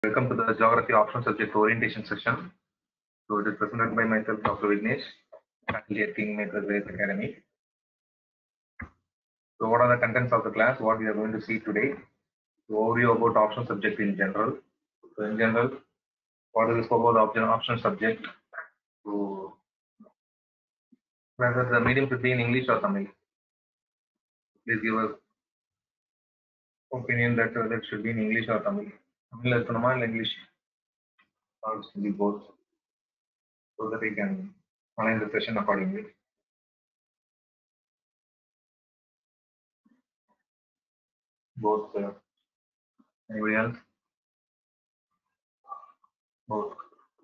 Welcome to the Geography Optional Subject Orientation session. So it is presented by myself, Dr. Vignesh, faculty at Kingmaker Grace Academy. So what are the contents of the class? What we are going to see today? So overview about optional subject in general. So in general, what is the scope of the option optional subject? So whether the medium should be in English or Tamil. Please give us opinion that whether it should be in English or Tamil. Tamil இருக்கணுமா இல்லை English? Or it should be both. So that we can align the session accordingly. Both. Uh, anybody else? Both.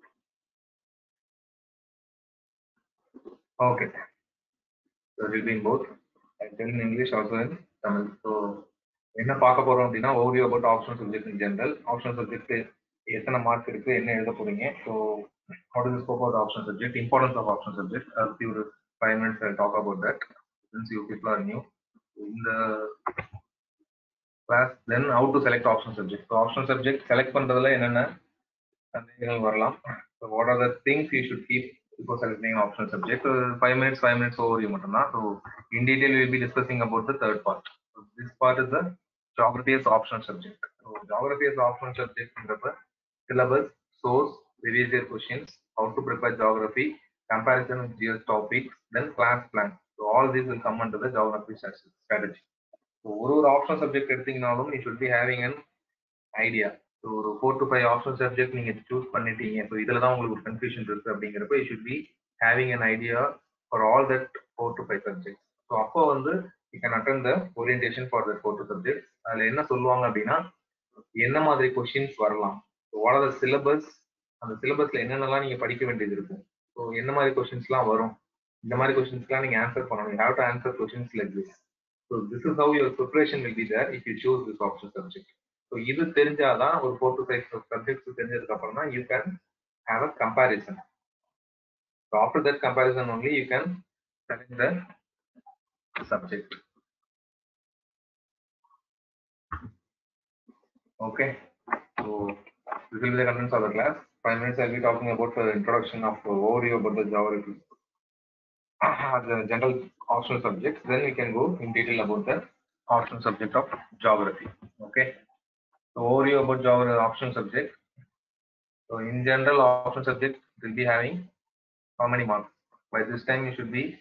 Okay. So it will be in both. I tell in English also in Tamil. So என்ன பார்க்க போறோம் அப்படின்னா overview about optional subject in general optional subject எத்தனை mark இருக்கு என்ன எழுத போறீங்க so what is scope of optional subject importance of optional subject அதை பத்தி ஒரு five minutes I talk about that since you people are new இந்த class then how to select option subject so optional subject select பண்றதுல என்னென்ன சந்தேகங்கள் வரலாம் so what are the things you should keep இப்போ selecting optional subject five minutes five minutes overview மட்டும்தான் so in detail will be discussing about the third part this part is the geography as optional subject. So geography as optional subject in the syllabus, source, previous year questions, how to prepare geography, comparison with GS topics, then class plan. So all these will come under the geography strategy. So ஒரு ஒரு optional subject எடுத்தீங்கனாலும் you should be having an idea. So ஒரு four to five optional subject நீங்க choose பண்ணிட்டீங்க so இதுல தான் உங்களுக்கு ஒரு கன்ஃபியூஷன் இருக்கு அப்படிங்கிறப்ப you should be having an idea for all that four to five subject so அப்போ வந்து you can attend the orientation for the four to subject அதுல என்ன சொல்லுவாங்க அப்படின்னா என்ன மாதிரி கொஷின்ஸ் வரலாம் வாட் ஆர் த சிலபஸ் அந்த சிலபஸ்ல என்னென்னலாம் நீங்க படிக்க வேண்டியது இருக்கும் ஸோ என்ன மாதிரி கொஷின்ஸ்லாம் வரும் இந்த மாதிரி கொஷின்ஸ்லாம் நீங்க ஆன்சர் பண்ணணும் you have to answer questions like this so this is how your preparation will be there if you choose this option subject so இது தெரிஞ்சாதான் ஒரு ஃபோர் டு ஃபைவ் சப்ஜெக்ட்ஸ் தெரிஞ்சதுக்கு அப்புறம் தான் you can have a comparison so after that comparison only you can select the subject. Okay, so this will be the contents of the class. Five minutes I'll be talking about the introduction of overview about the geography, the general optional subjects. Then we can go in detail about the optional subject of geography. Okay, so overview about geography optional subject. So in general, optional subject will be having how many marks? By this time you should be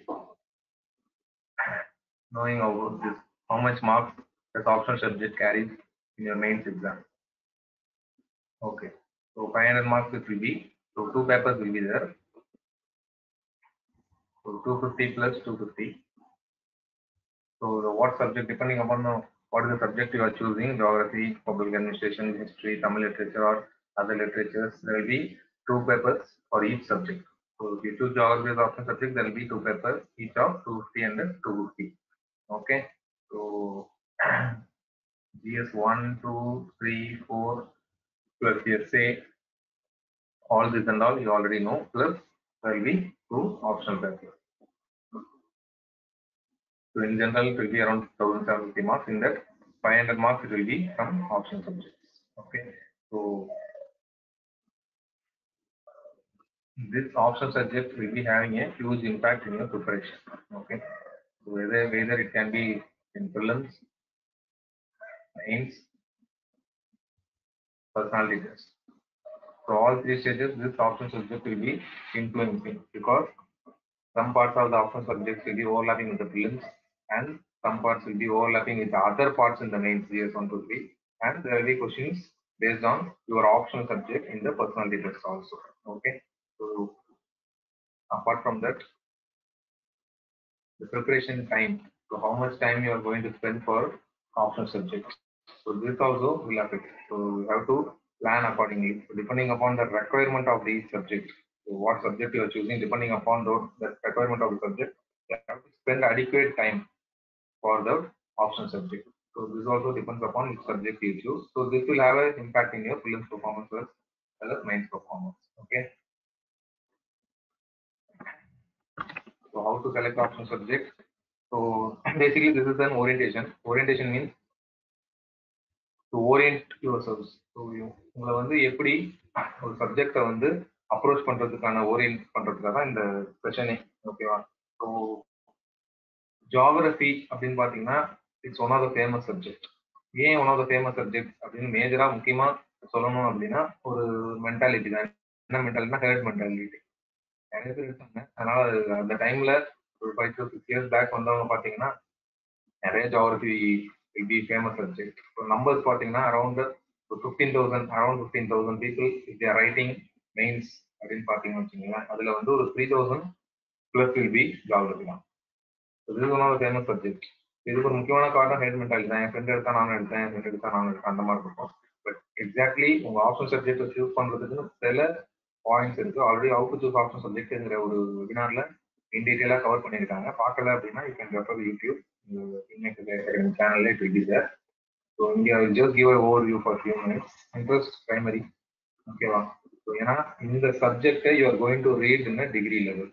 knowing about this, how much marks this optional subject carries in your mains exam. Okay, so 500 marks it will be, so two papers will be there. So 250 plus 250. So the what subject, depending upon the, what is the subject you are choosing, geography, public administration, history, Tamil literature or other literatures, there will be two papers for each subject. So if you choose geography as option subject, there will be two papers, each of 250 and 250 okay so gs 1 2 3 4 plus say all this and all you already know plus there will be two optional papers so in general it will be around 1750 marks in that 500 marks it will be from optional subjects okay so this optional subject will be having a huge impact in your preparation okay whether whether it can be in prelims, mains, personality test. So all three stages, this option subject will be influencing because some parts of the option subjects will be overlapping with the prelims and some parts will be overlapping with the other parts in the mains GS 1 to 3 and there will be questions based on your optional subject in the personality test also. Okay. So apart from that, the preparation time. So how much time you are going to spend for optional subjects. So this also will affect. So you have to plan accordingly. So depending upon the requirement of these subjects. So what subject you are choosing, depending upon the, the requirement of the subject, you have to spend adequate time for the optional subject. So this also depends upon which subject you choose. So this will have an impact in your prelims performance as well as mains performance. Okay. So how to select option subjects? So basically this is an orientation. Orientation means to orient yourselves. So உங்களை வந்து எப்படி ஒரு சப்ஜெக்டை வந்து approach பண்றதுக்கான orient பண்றதுக்காக தான் இந்த செஷனே ஓகேவா ஸோ ஜாகிரபி அப்படின்னு பார்த்தீங்கன்னா it's one of the famous subject ஏன் one of the famous subject அப்படின்னு மேஜரா முக்கியமா சொல்லணும் அப்படின்னா ஒரு மென்டாலிட்டி தான் என்ன மென்டாலிட்டினா ஹேர்ட் மென்டாலிட்டி நிறைய பேர் இருக்காங்க அதனால அந்த டைம்ல ஒரு five to six years back வந்தவங்க பார்த்தீங்கன்னா நிறைய ஜாகிரபி பி ஃபேமஸ் சப்ஜெக்ட் இப்போ நம்பர்ஸ் பார்த்தீங்கன்னா around fifteen thousand around fifteen thousand people if there writing mains அப்படின்னு பார்த்தீங்கன்னு வச்சுக்கோங்களேன் அதுல வந்து ஒரு three thousand plus will be geography தான் இது ஒன் ஆஃப் ஃபேமஸ் சப்ஜெக்ட் இதுக்கு ஒரு முக்கியமான காரணம் ஹெட் மென்டாலிட்டி தான் என் ஃப்ரெண்ட் எடுத்தா நானும் எடுத்தேன் என் ஃப்ரெண்ட் எடுத்தா நானும் எடுத்தேன் அந்த மாதிரி இருக்கும் பட் எக்ஸாக்ட்லி உங்க ஆப்ஷன் சப்ஜெக்ட் சூஸ் பண்றதுக்கு சில பாயிண்ட்ஸ் இருக்கு already out to choose option சப்ஜெக்ட்ங்கிற ஒரு வெபினார்ல இன் டீட்டெயிலாக கவர் பண்ணியிருக்காங்க பார்க்கல அப்படின்னா யூ கேன் ரெஃபர் யூடியூப் சேனல்ல it will be there so இங்கே just give over view for few minutes interest primary ஓகேவா ஸோ ஏன்னா இந்த சப்ஜெக்டை you are going to read in degree level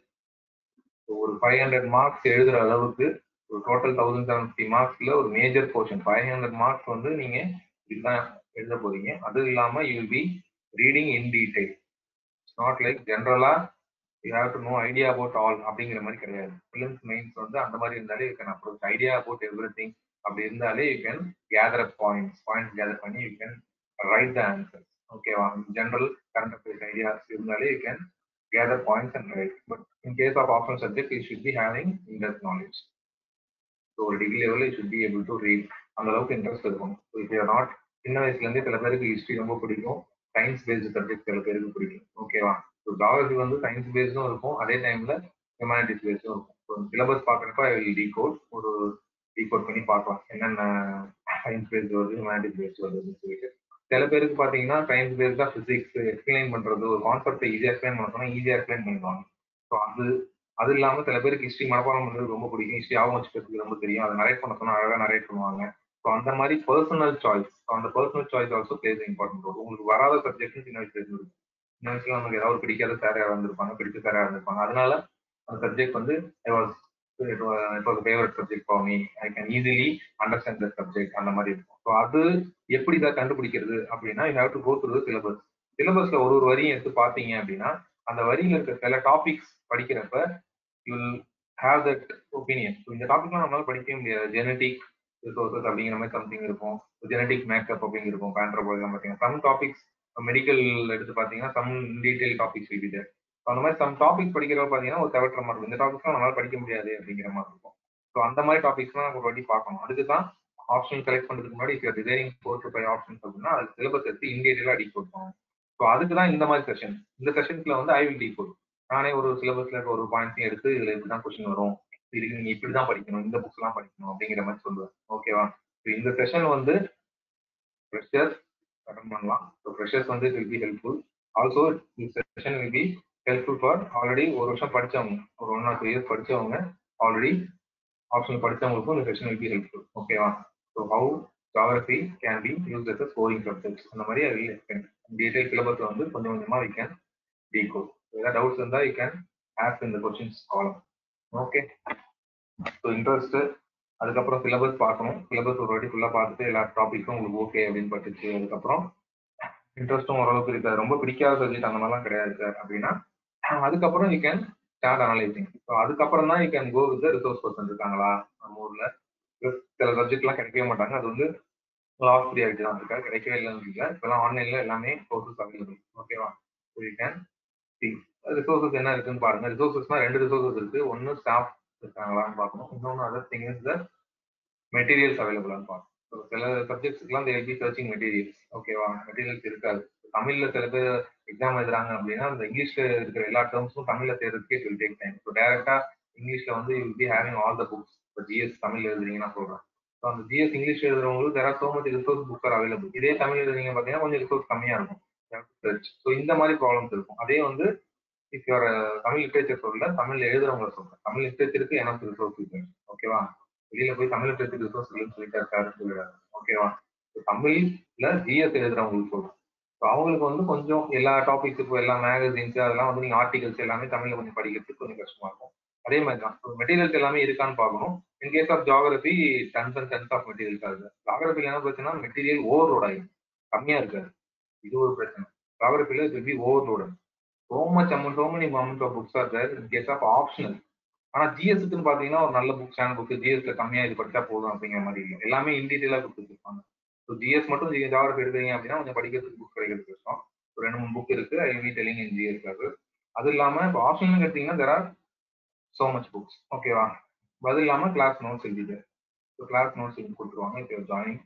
ஒரு ஃபைவ் ஹண்ட்ரட் மார்க்ஸ் எழுதுற அளவுக்கு ஒரு டோட்டல் தௌசண்ட் செவன் ஃபிஃப்டி மார்க்ஸ்ல ஒரு major portion five hundred marks வந்து நீங்க இதுதான் எழுத போறீங்க அது இல்லாம you will be reading in detail it's not like ஜென்ரலா you have to know idea about all அப்படிங்கிற மாதிரி கிடையாது ஃபிலிம்ஸ் மெயின்ஸ் வந்து அந்த மாதிரி இருந்தாலே you can approach idea about everything அப்படி இருந்தாலே you can gather up points points gather பண்ணி you can write the answers ஓகேவா ஜென்ரல் கரண்ட் அஃபேர்ஸ் ஐடியாஸ் இருந்தாலே you can gather points and write. But in case of optional subject, you should be having in-depth knowledge. So ஒரு degree லெவலில் should be able to read அந்த அளவுக்கு interest இருக்கும் so இப்போ not சின்ன வயசுலேருந்தே சில பேருக்கு ஹிஸ்ட்ரி ரொம்ப பிடிக்கும் சயின்ஸ் பேஸ்டு சப்ஜெக்ட் சில பேருக்கு பிடிக்கும் ஓகேவா ஸோ ஜாகிரபி வந்து சயின்ஸ் பேஸ்டும் இருக்கும் அதே டைம்ல ஹியூமானிட்டிஸ் பேஸ்டும் இருக்கும் ஸோ சிலபஸ் பார்க்குறப்ப ஐ வில் டீ கோட் ஒரு டீ கோட் பண்ணி பார்க்கலாம் என்னென்ன சயின்ஸ் பேஸ்டு வருது ஹியூமானிட்டிஸ் பேஸ்டு வருதுன்னு சொல்லிட்டு சில பேருக்கு பார்த்தீங்கன்னா சயின்ஸ் பேஸ்டா ஃபிசிக்ஸ் எக்ஸ்பிளைன் பண்றது ஒரு கான்செப்ட் ஈஸியாக எக்ஸ்பிளைன் பண்ண சொன்னா ஈஸியாக எக்ஸ்பிளைன் பண்ணிடுவாங்க ஸோ அது அது இல்லாம சில பேருக்கு ஹிஸ்ட்ரி மனப்பாடம் பண்றது ரொம்ப பிடிக்கும் ஹிஸ்ட்ரி ஆகும் வச்சுக்கிறதுக்கு ரொம்ப தெரியும் அதை நரேட் பண்ண சொன்னா அழகாக நரேட் பண்ணுவாங்க ஸோ அந்த மாதிரி பர்சனல் சாய்ஸ் ஸோ அந்த personal choice also plays important role உங்களுக்கு வராத சப்ஜெக்ட் சின்ன வயசுல இருந்து சின்ன வயசுல நமக்கு ஏதாவது ஒரு பிடிக்காத சார் யாராவது இருந்திருப்பாங்க பிடிச்ச சார் யாராவது இருந்திருப்பாங்க அதனால அந்த சப்ஜெக்ட் வந்து I was it was favourite subject for me I can easily understand the subject அந்த மாதிரி இருக்கும் ஸோ அது எப்படி இதை கண்டுபிடிக்கிறது அப்படின்னா you have to go through syllabus சிலபஸ்ல ஒரு ஒரு வரியும் எடுத்து பார்த்தீங்க அப்படின்னா அந்த வரியில இருக்க சில டாபிக்ஸ் படிக்கிறப்ப you will have that opinion இந்த டாபிக்லாம் நம்மளால படிக்கவே முடியாது ஜெனட்டிக் ரிசோர்சஸ் அப்படிங்கிற மாதிரி சம்திங் இருக்கும் ஜெனட்டிக் மேக்கப் அப்படிங்க இருக்கும் பேண்ட்ரோபாலாம் பார்த்தீங்கன்னா சம் டாபிக்ஸ் மெடிக்கல் எடுத்து பார்த்தீங்கன்னா சம் டீடைல் டாபிக்ஸ் இருக்குது அந்த மாதிரி சம் டாபிக்ஸ் படிக்கிறப்ப பார்த்தீங்கன்னா ஒரு தவிர்க்கிற மாதிரி இருக்கும் இந்த டாபிக்ஸ்லாம் நம்மளால படிக்க முடியாது அப்படிங்கிற மாதிரி இருக்கும் ஸோ அந்த மாதிரி டாபிக்ஸ்லாம் நம்ம ஒரு வாட்டி பார்க்கணும் அதுக்கு தான் ஆப்ஷன் செலக்ட் பண்றதுக்கு முன்னாடி இப்போ designing four to five options அப்படின்னா அது சிலபஸ் எடுத்து இன்டீரியலாக அடி கொடுப்போம் ஸோ அதுக்கு தான் இந்த மாதிரி செஷன் இந்த செஷன்ஸ்ல வந்து ஐ வில் டீ கோட் நானே ஒரு சிலபஸ்ல இருக்க ஒரு பாயிண்ட்ஸையும் எடுத்து இதுல இப்படி தான் கொஸ்டின் வரும் இதுக்கு நீங்க இப்படி தான் படிக்கணும் இந்த புக்ஸ் எல்லாம் படிக்கணும் அப்படிங்கிற மாதிரி சொல்லுவேன் ஓகேவா இந்த செஷன் வந்து ஃப்ரெஷர்ஸ் அட்டன் பண்ணலாம் ஸோ ஃப்ரெஷர்ஸ் வந்து வில் பி ஹெல்ப்ஃபுல் ஆல்சோ இந்த session will be helpful for already ஒரு வருஷம் படிச்சவங்க ஒரு ஒன் ஆர் டூ இயர்ஸ் படிச்சவங்க ஆல்ரெடி ஆப்ஷன் படிச்சவங்களுக்கும் இந்த செஷன் வில் பி ஹெல்ப்ஃபுல் ஓகேவா so how geography can be use as a scoring subject அந்த மாதிரி I will explain detail syllabus வந்து கொஞ்சம் கொஞ்சமா வி கேன் டீகோ ஏதாவது டவுட்ஸ் இருந்தா யூ கேன் ஆஸ்க் இந்த கொஸ்டின்ஸ் காலம் ஓகே ஸோ இன்ட்ரெஸ்ட் அதுக்கப்புறம் சிலபஸ் பார்க்கணும் சிலபஸ் ஒரு வாட்டி ஃபுல்லாக பார்த்துட்டு எல்லா டாபிக்கும் உங்களுக்கு ஓகே அப்படின்னு பட்டுச்சு அதுக்கப்புறம் இன்ட்ரெஸ்ட்டும் ஓரளவுக்கு இருக்காது ரொம்ப பிடிக்காத சப்ஜெக்ட் அந்த மாதிரிலாம் கிடையாது சார் அப்படின்னா அதுக்கப்புறம் you can start analysing so அதுக்கப்புறம் தான் you can go with resource person இருக்காங்களா நம்ம ஊர்ல சில சப்ஜெக்ட்லாம் கிடைக்கவே மாட்டாங்க அது வந்து லாஸ் ப்ரியாரிட்டி தான் இருக்கா கிடைக்கவே இல்லைன்னு இல்லை இப்போலாம் ஆன்லைன்ல எல்லாமே கோர்சஸ் அவைலபிள் ஓகேவா so you can see resources என்ன இருக்குன்னு பாருங்க ரிசோர்சஸ்னா ரெண்டு ரிசோர்சஸ் இருக்கு ஒன்னு ஸ்டாஃப் இருக்காங்களான்னு பார்க்கணும் இன்னொன்று other thing is the materials அவைலபிளான்னு பார்க்கணும் ஸோ சில சப்ஜெக்ட்ஸ்க்குலாம் தேவை பி சர்ச்சிங் மெட்டீரியல்ஸ் ஓகேவா மெட்டீரியல்ஸ் இருக்காது தமிழ்ல சில பேர் எக்ஸாம் எழுதுறாங்க அப்படின்னா அந்த இங்கிலீஷ்ல இருக்கிற எல்லா டேர்ம்ஸும் தமிழ்ல தேர்றதுக்கே வில் டேக் டைம் ஸோ டேரக்டா இங்கிலீஷ்ல வந்து you be having all the books இப்போ ஜிஎஸ் தமிழ் எழுதுறீங்கன்னா சொல்றேன் ஸோ அந்த ஜிஎஸ் இங்கிலீஷ் எழுதுறவங்களுக்கு there are so much resource books are available இதே தமிழ் எழுதுறீங்க பார்த்தீங்கன்னா கொஞ்சம் ரிசோர்ஸ் கம்மியா இருக்கும் ஸோ இந்த மாதிரி ப்ராப்ளம்ஸ் இருக்கும் அதே வந்து இஃப் யுவர் தமிழ் லிட்ரேச்சர் சொல்ல தமிழ் எழுதுறவங்க சொல்றேன் தமிழ் லிட்ரேச்சருக்கு எனக்கு ரிசோர்ஸ் இருக்கு ஓகேவா வெளியில போய் தமிழ் லிட்ரேச்சர் ரிசோர்ஸ் இல்லைன்னு சொல்லிட்டு இருக்காரு சொல்லிடாரு ஓகேவா தமிழ்ல ஜிஎஸ் எழுதுறவங்களுக்கு சொல்றேன் ஸோ அவங்களுக்கு வந்து கொஞ்சம் எல்லா டாபிக்ஸ் இப்போ எல்லா மேகசின்ஸ் அதெல்லாம் வந்து நீங்க ஆர்டிகல்ஸ் எல்லாமே தமிழ்ல கொஞ்சம் படிக்கிறதுக்கு கொஞ்சம் கஷ்டமா இருக்கும் அதே மாதிரி தான் மெட்டீரியல்ஸ் எல்லாமே இருக்கான்னு பார்க்கணும் in case of geography tons and tons of materials ஆகுது ஜாகிரபியில் என்ன பிரச்சனை மெட்டீரியல் ஓவர்லோட் ஆகிடும் கம்மியா இருக்காது இது ஒரு பிரச்சனை ஜாகிரபில it be overload so much amount so many amount of books are there in case of optional ஆனா ஜிஎஸ்க்குன்னு பாத்தீங்கன்னா ஒரு நல்ல புக் சேனல் புக் ஜிஎஸ்ல கம்மியா இது படிச்சா போதும் அப்படிங்கிற மாதிரி இல்லை எல்லாமே இன் டீட்டெயிலா கொடுத்துருப்பாங்க ஸோ ஜிஎஸ் மட்டும் நீங்க ஜாகிரபி எடுக்கிறீங்க அப்படின்னா கொஞ்சம் படிக்கிறதுக்கு புக் கிடைக்கிறது கஷ்டம் ஒரு ரெண்டு மூணு புக் இருக்கு I we telling in GS அது அது இல்லாம இப்போ ஆப்ஷனல் எடுத்தீங்கன்னா there are so much books ஓகேவா அது இல்லாம கிளாஸ் நோட்ஸ் எழுதிட்டு ஸோ கிளாஸ் நோட்ஸ் எழுதி கொடுத்துருவாங்க இப்போ ஜாயினிங்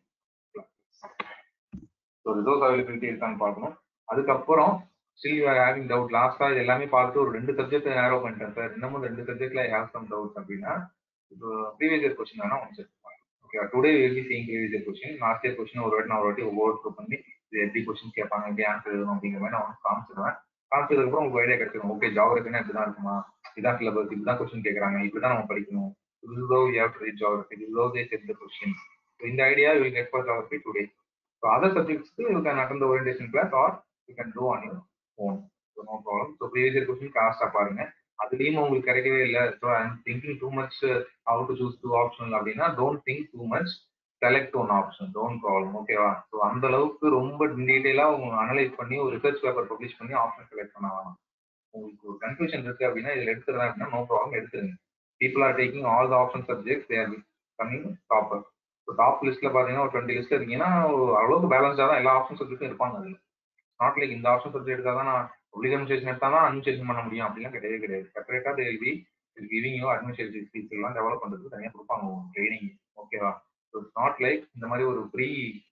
ஸோ ரிசோர்ஸ் அவைலபிலிட்டி இருக்கான்னு பார்க்கணும் அதுக்கப்புறம் still you are having doubt லாஸ்டா இது எல்லாமே பார்த்து ஒரு ரெண்டு சப்ஜெக்ட் நேரோ பண்ணிட்டேன் சார் இன்னமும் ரெண்டு சப்ஜெக்ட்ல ஹேவ் சம் டவுட்ஸ் அப்படின்னா இப்போ ப்ரீவியஸ் இயர் கொஸ்டின் வேணா ஒன்று செக் பண்ணுங்க okay today will be seeing previous year question last year question ஒரு வாட்டி நான் ஒரு வாட்டி ஒவ்வொரு த்ரூ பண்ணி இது எப்படி கொஸ்டின் கேட்பாங்க எப்படி ஆன்சர் எழுதணும் அப்படிங்கிற மாதிரி நான் உனக்கு காமிச்சிடுவேன் காமிச்சதுக்கப்புறம் உங்களுக்கு ஐடியா கிடைச்சிடும் ஓகே ஜாகிரபினா இப்படிதான் இருக்குமா இதான் சிலபஸ் இப்படிதான் கொஸ்டின் கேட்கறாங்க இப்படிதான் நம்ம படிக்கணும் this is how you have to read geography this is how they set the questions so இந்த idea you will get for geography today so other subjects you can attend the orientation class or you can do on your own so no problem so previous year question காஸ்டா பாருங்க அதுலயும் உங்களுக்கு கிடைக்கவே இல்லை so I'm thinking too much how to choose to option அப்படின்னா don't think too much select one option don't problem ஓகேவா so அந்த அளவுக்கு ரொம்ப டீட்டெயிலாக உங்க அனலைஸ் பண்ணி ஒரு ரிசர்ச் பேப்பர் பப்ளிஷ் பண்ணி ஆப்ஷன் செலக்ட் பண்ண வேணாம் உங்களுக்கு ஒரு கன்ஃபியூஷன் இருக்கு அப்படின்னா இதுல எடுத்துறதா அப்படின்னா நோ ப்ராப்ளம் எடுத்துருங்க people are taking all the option subject there coming topper so top லிஸ்ட்ல பாத்தீங்கன்னா ஒரு டுவெண்ட்டி லிஸ்ட்ல இருக்கீங்கன்னா அளவுக்கு பேலன்ஸ்டா தான் எல்லா ஆப்ஷன் சப்ஜெக்ட்டும் இருப்பாங்க அதுல நாட் லைக் இந்த ஆப்ஷன் சப்ஜெக்ட் எடுத்தா தான் நான் பப்ளிக் அட்மினிஸ்ட்ரேஷன் எடுத்தா தான் அட்மினிஸ்ட்ரேஷன் பண்ண முடியும் அப்படிலாம் கிடையவே கிடையாது செப்பரேட்டா they will be giving you administrative skills எல்லாம் டெவலப் பண்றதுக்கு தனியாக கொடுப்பாங்க ட்ரைனிங் ஓகேவா ஸோ இட்ஸ் நாட் லைக் இந்த மாதிரி ஒரு ப்ரீ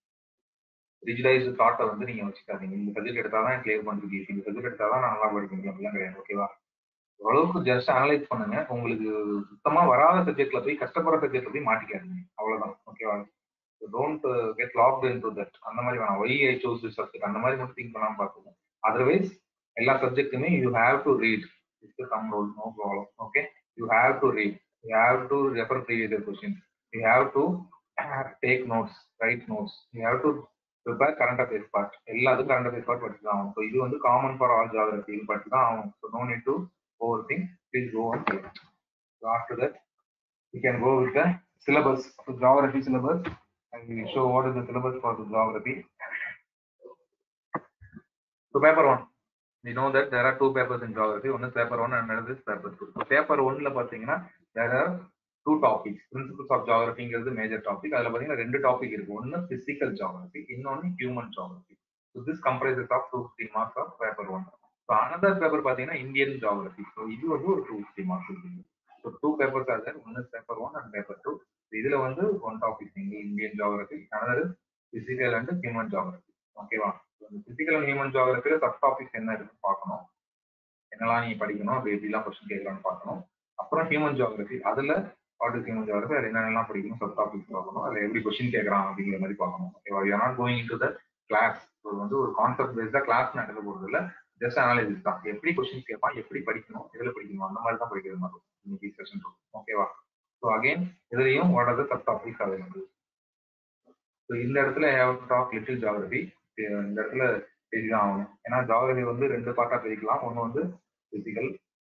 ரிஜிடைஸ்டு தாட்டை வந்து நீங்க வச்சுக்காதீங்க இந்த சப்ஜெக்ட் எடுத்தா தான் கிளியர் பண்றது ஈஸி இந்த சப்ஜெக்ட் எடுத்தா தான் நான் நல்லா படிக்க முடியும் அப்படிலாம் கிடையாது ஓகேவா ஓரளவுக்கு ஜஸ்ட் அனலைஸ் பண்ணுங்க உங்களுக்கு சுத்தமா வராத சப்ஜெக்ட்ல போய் கஷ்டப்படுற சப்ஜெக்ட்ல போய் மாட்டிக்காதீங்க அவ்வளவுதான் ஓகேவா don't get locked into that அந்த மாதிரி வேணாம் why I choose this subject அந்த மாதிரி மட்டும் திங்க் பண்ணாம பார்க்கணும் அதர்வைஸ் எல்லா சப்ஜெக்ட்டுமே you have to read it's some role no problem okay you have to read you have to refer previous question you have to take notes write notes you have to prepare current affairs part எல்லாத்துக்கும் current affairs part படிச்சு தான் ஆகும் so இது வந்து common for all geography இது படிச்சு தான் ஆகும் so no need to overthink please go and so after that you can go with the syllabus geography syllabus and we show what is the syllabus for the geography. So paper one, we know that there are two papers in geography. One is paper one and another is paper two. So paper one ல பாத்தீங்கன்னா there are two topics. Principles of geographyங்கிறது major topic. அதுல பாத்தீங்கன்னா ரெண்டு topic இருக்கு. ஒன்னு physical geography, இன்னொன்னு human geography. So this comprises of 250 marks of paper one. So another paper பாத்தீங்கன்னா Indian geography. So இது வந்து ஒரு 250 marks இருக்கு. So two papers are there. One is paper one and paper two. இதுல வந்து one topic Indian geography another physical and human geography ஓகேவா physical and human ஜியாகிரபில subtopics என்ன இருக்குன்னு பார்க்கணும் என்னெல்லாம் நீங்க படிக்கணும் அப்படி எப்படிலாம் கொஸ்டின் கேட்கலாம்னு பார்க்கணும் அப்புறம் ஹியூமன் ஜியாகிரபி அதுல வாட் இஸ் ஹியூமன் ஜியாகிரபி அதுல என்னென்னலாம் படிக்கணும் சப் டாபிக்ஸ் பார்க்கணும் அதுல எப்படி கொஸ்டின் கேட்கறான் அப்படிங்கிற மாதிரி பார்க்கணும் ஓகேவா you not going into the class ஒரு வந்து ஒரு கான்செப்ட் பேஸ்டா கிளாஸ் நடக்க போறது இல்ல ஜஸ்ட் அனாலிசிஸ் தான் எப்படி கொஸ்டின் கேட்பான் எப்படி படிக்கணும் எதுல படிக்கணும் அந்த மாதிரி தான் படிக்கிற மாதிரி இன்னைக்கு செஷன் ஓகேவா ஸோ அகைன் இதுலயும் what are the subtopics available so இந்த இடத்துல ஹேவ் டாக் லிட்டில் ஜாகிரபி இந்த இடத்துல பேசிதான் ஆகணும் ஏன்னா ஜாகிரபி வந்து ரெண்டு பார்ட்டா பிரிக்கலாம் ஒன்று வந்து பிசிக்கல்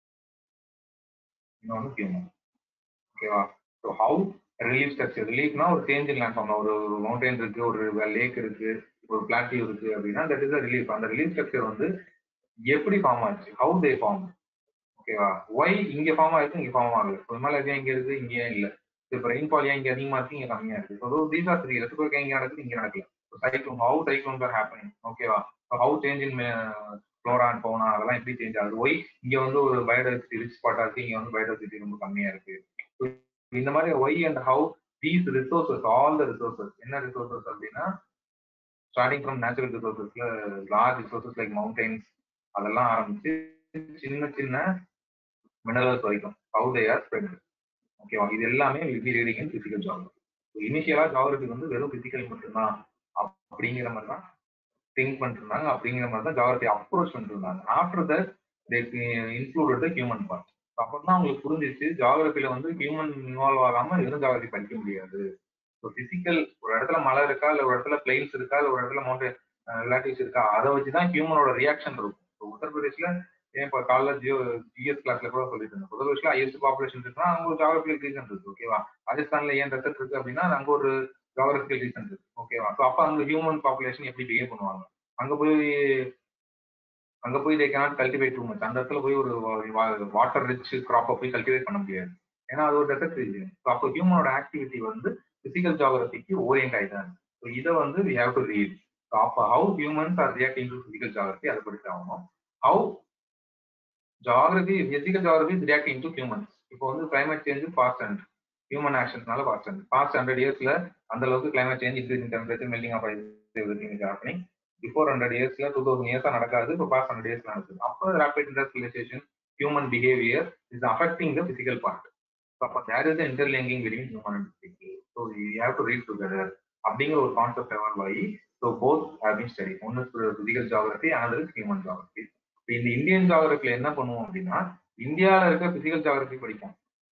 இன்னொன்று ஹியூமன் ஓகேவா ஸோ ஹவு ரிலீஃப் ஸ்ட்ரக்சர் ரிலீஃப்னா ஒரு சேஞ்ச் இன் லேண்ட் ஒரு மவுண்டைன் இருக்கு ஒரு லேக் இருக்கு ஒரு பிளாட்டியூ இருக்கு அப்படின்னா தட் இஸ் அ ரிலீஃப் அந்த ரிலீஃப் ஸ்ட்ரக்சர் வந்து எப்படி ஃபார்ம் ஆச்சு ஹவு தே ஃபார்ம் ஓகேவா ஒய் இங்க ஃபார்ம் ஆயிருக்கு இங்க ஃபார்ம் ஆகல ஹிமாலயா இங்க இருக்கு இங்க ஏன் இல்ல இப்போ ரெயின்ஃபால் ஏன் இங்க அதிகமா இருக்கு இங்க கம்மியா இருக்கு ஸோ தீஸ் ஆர் த்ரீ ரெசிபிள் இங்க நடக்குது இங்க நடக்கல cyclone how cyclones are happening ஓகேவா how change in flora and fauna அதெல்லாம் எப்படி சேஞ்ச் ஆகுது ஒய் இங்க வந்து ஒரு பயோடைவர்சிட்டி ரிச் ஸ்பாட்டா இருக்கு இங்க வந்து பயோடைவர்சிட்டி ரொம்ப கம்மியா இருக்கு இந்த மாதிரி why and how these resources all the resources என்ன ரிசோர்சஸ் அப்படின்னா ஸ்டார்டிங் ஃப்ரம் நேச்சுரல் ரிசோர்சஸ்ல லார்ஜ் ரிசோர்சஸ் லைக் மவுண்டைன்ஸ் அதெல்லாம் ஆரம்பிச்சு சின்ன சின்ன மினரல்ஸ் வரைக்கும் ஹவு தே ஆர் ஸ்ப்ரெட் ஓகேவா இது எல்லாமே will be reading in physical geography இனிஷியலா ஜாகிரபி வந்து வெறும் பிசிக்கல் மட்டும்தான் அப்படிங்கிற மாதிரி தான் திங்க் பண்ணிட்டு இருந்தாங்க அப்படிங்கிற மாதிரி தான் ஜாகிரபி அப்ரோச் பண்ணிட்டு இருந்தாங்க after that they included the human part அப்பதான் அவங்களுக்கு புரிஞ்சிச்சு ஜாகிரபில வந்து ஹியூமன் இன்வால்வ் ஆகாம வெறும் ஜாகிரபி படிக்க முடியாது ஸோ பிசிக்கல் ஒரு இடத்துல மலை இருக்கா இல்ல ஒரு இடத்துல பிளெயின்ஸ் இருக்கா இல்ல ஒரு இடத்துல மவுண்டன் ரிலாட்டிவ்ஸ் இருக்கா அதை வச்சுதான் ஹியூமனோட ரியாக்ஷன் இருக்கும் உத்தரப்பிரதேஷ்ல ஏன் இப்போ காலைல ஜியோ ஜிஎஸ் கிளாஸ்ல கூட சொல்லிட்டு இருந்தேன் உத்தரப்பிரதேஷ்ல ஹையஸ்ட் பாப்புலேஷன் இருக்குன்னா அங்க ஒரு ஜாகிரபிக்கல் ரீசன் இருக்கு ஓகேவா ராஜஸ்தான்ல ஏன் ரெசர்ட் இருக்கு அப்படின்னா அங்க ஒரு ஜாகிரபிக்கல் ரீசன் இருக்கு ஓகேவா ஸோ அப்ப அங்க ஹியூமன் பாப்புலேஷன் எப்படி பிஹேவ் பண்ணுவாங்க அங்க போய் அங்க போய் they cannot cultivate too much அந்த இடத்துல போய் ஒரு வாட்டர் ரிச் கிராப்பை போய் கல்டிவேட் பண்ண முடியாது ஏன்னா அது ஒரு டெசர்ட் ரீஜன் ஸோ அப்போ ஹியூமனோட ஆக்டிவிட்டி வந்து பிசிக்கல் ஜாகிரபிக்கு ஓரியன்ட் ஆயிட்டாங்க ஸோ இதை வந்து we have to read so அப்போ how humans are reacting to physical geography அதை படிச்சு ஆகணும் how geography physical geography is reacting to humans இப்போ வந்து climate change fast and human ஆக்ஷன்ஸ்னால ஃபாஸ்ட் அண்ட் ஃபாஸ்ட் ஹண்ட்ரட் இயர்ஸ்ல அந்த அளவுக்கு climate change increase temperature melting of everything is happening before hundred இயர்ஸ்ல டூ தௌசண்ட் இயர்ஸா நடக்காது இப்போ பாஸ்ட் ஹண்ட்ரட் இயர்ஸ் நடக்குது அப்போ rapid industrialisation human behaviour is affecting the physical part so அப்போ there is interlinking between human and physical so you have to read together அப்படிங்கிற ஒரு concept evolve ஆகி so both have been study ஒன்று physical geography another human geography இப்போ இந்த Indian ஜாகிரபில என்ன பண்ணுவோம் அப்படின்னா இந்தியாவில் இருக்க பிசிக்கல் ஜாகிரபி படிக்கும்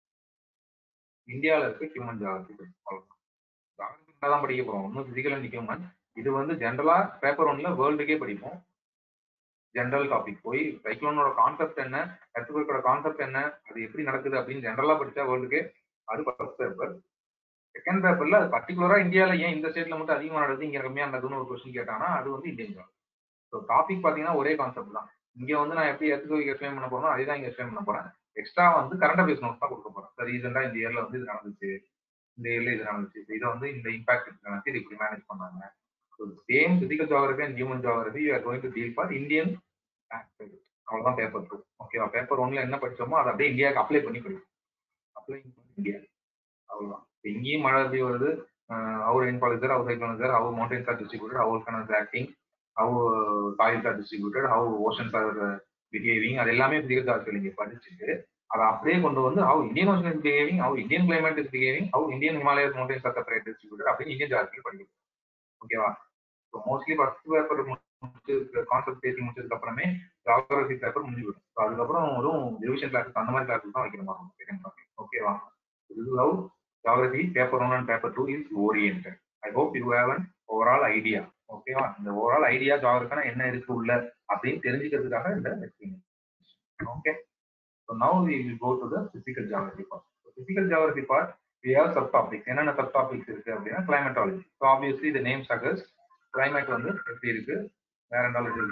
இந்தியாவில் இருக்க ஹியூமன் ஜாகிரபி படிக்கும் ஜாகிரபி தான் படிக்க போறோம் ஒன்றும் பிசிக்கல் அண்ட் ஹியூமன் இது வந்து ஜென்ரலா பேப்பர் ஒன்ல வேர்ல்டுக்கே படிப்போம் ஜென்ரல் டாபிக் போய் சைக்ளோனோட கான்செப்ட் என்ன எர்த்குவேக்கோட கான்செப்ட் என்ன அது எப்படி நடக்குது அப்படின்னு ஜென்ரலா படிச்சா வேர்ல்டுக்கே அது ஃபர்ஸ்ட் பேப்பர் செகண்ட் பேப்பர்ல அது பர்டிகுலரா இந்தியாவில் ஏன் இந்த ஸ்டேட்ல மட்டும் அதிகமாக நடக்குது இங்க கம்மியா நடக்குதுன்னு ஒரு கொஸ்டின் கேட்டாங்கன்னா அது வந்து இந்தியன் ஜாப் ஸோ டாபிக் பாத்தீங்கன்னா ஒரே கான்செப்ட் தான் இங்க வந்து நான் எப்படி எர்த்குவேக் எக்ஸ்பிளைன் பண்ண போறோம் அதே தான் இங்க எக்ஸ்பிளைன் பண்ண போறேன் எக்ஸ்ட்ரா வந்து கரண்ட் அஃபேர்ஸ் நோட்ஸ் தான் கொடுக்க போறேன் சார் ரீசெண்டா இந்த இயர்ல வந்து இது நடந்துச்சு இந்த இயர்ல இது நடந்துச்சு இதை வந்து இந்த இம்பாக்ட் நடந்துச்சு இது இப்படி மேனேஜ் பண்ணாங்க so same physical geography and human geography you are going to deal for Indian அவ்வளவுதான் பேப்பர் டூ ஓகேவா பேப்பர் ஒன்ல என்ன படிச்சோமோ அதை அப்படியே இந்தியாவுக்கு அப்ளை பண்ணி படிக்கும் அப்ளை இந்தியா அவ்வளவுதான் இங்கேயும் மழை எப்படி வருது அவர் ரெயின்ஃபால் சார் அவர் சைக்ளோன் சார் our mountains are distributed our கனஸ் acting how soils are distributed how oceans are behaving அது எல்லாமே பிசிக்கல் ஜாகிரபி நீங்க படிச்சுட்டு அதை அப்படியே கொண்டு வந்து how Indian ocean is behaving how Indian climate is behaving how Indian Himalayas mountains are separate distributed அப்படின்னு இந்தியன் ஜாகிரபி படிக்கணும் ஓகேவா ஸோ மோஸ்ட்லி ஃபர்ஸ்ட் பேப்பர் முடிச்சு கான்செப்ட் பேசி முடிச்சதுக்கு அப்புறமே ஜாகிரபி பேப்பர் முடிஞ்சு விடும் ஸோ அதுக்கப்புறம் வெறும் ரிவிஷன் கிளாஸஸ் அந்த மாதிரி கிளாஸஸ் தான் வைக்கிற மாதிரி செகண்ட் டாபிக் ஓகேவா இது love geography paper one and paper two is orient I hope you have an overall idea ஓகேவா இந்த ஓவரால் ஐடியா ஜாகிரபினா என்ன இருக்கு உள்ள அப்படின்னு தெரிஞ்சுக்கிறதுக்காக இந்த explanation okay so now we will go to the physical geography part physical geography part we have subtopics என்னென்ன subtopics இருக்கு அப்படின்னா climatology so obviously the name suggests climate வந்து எப்படி இருக்கு வேற என்ன இருக்கு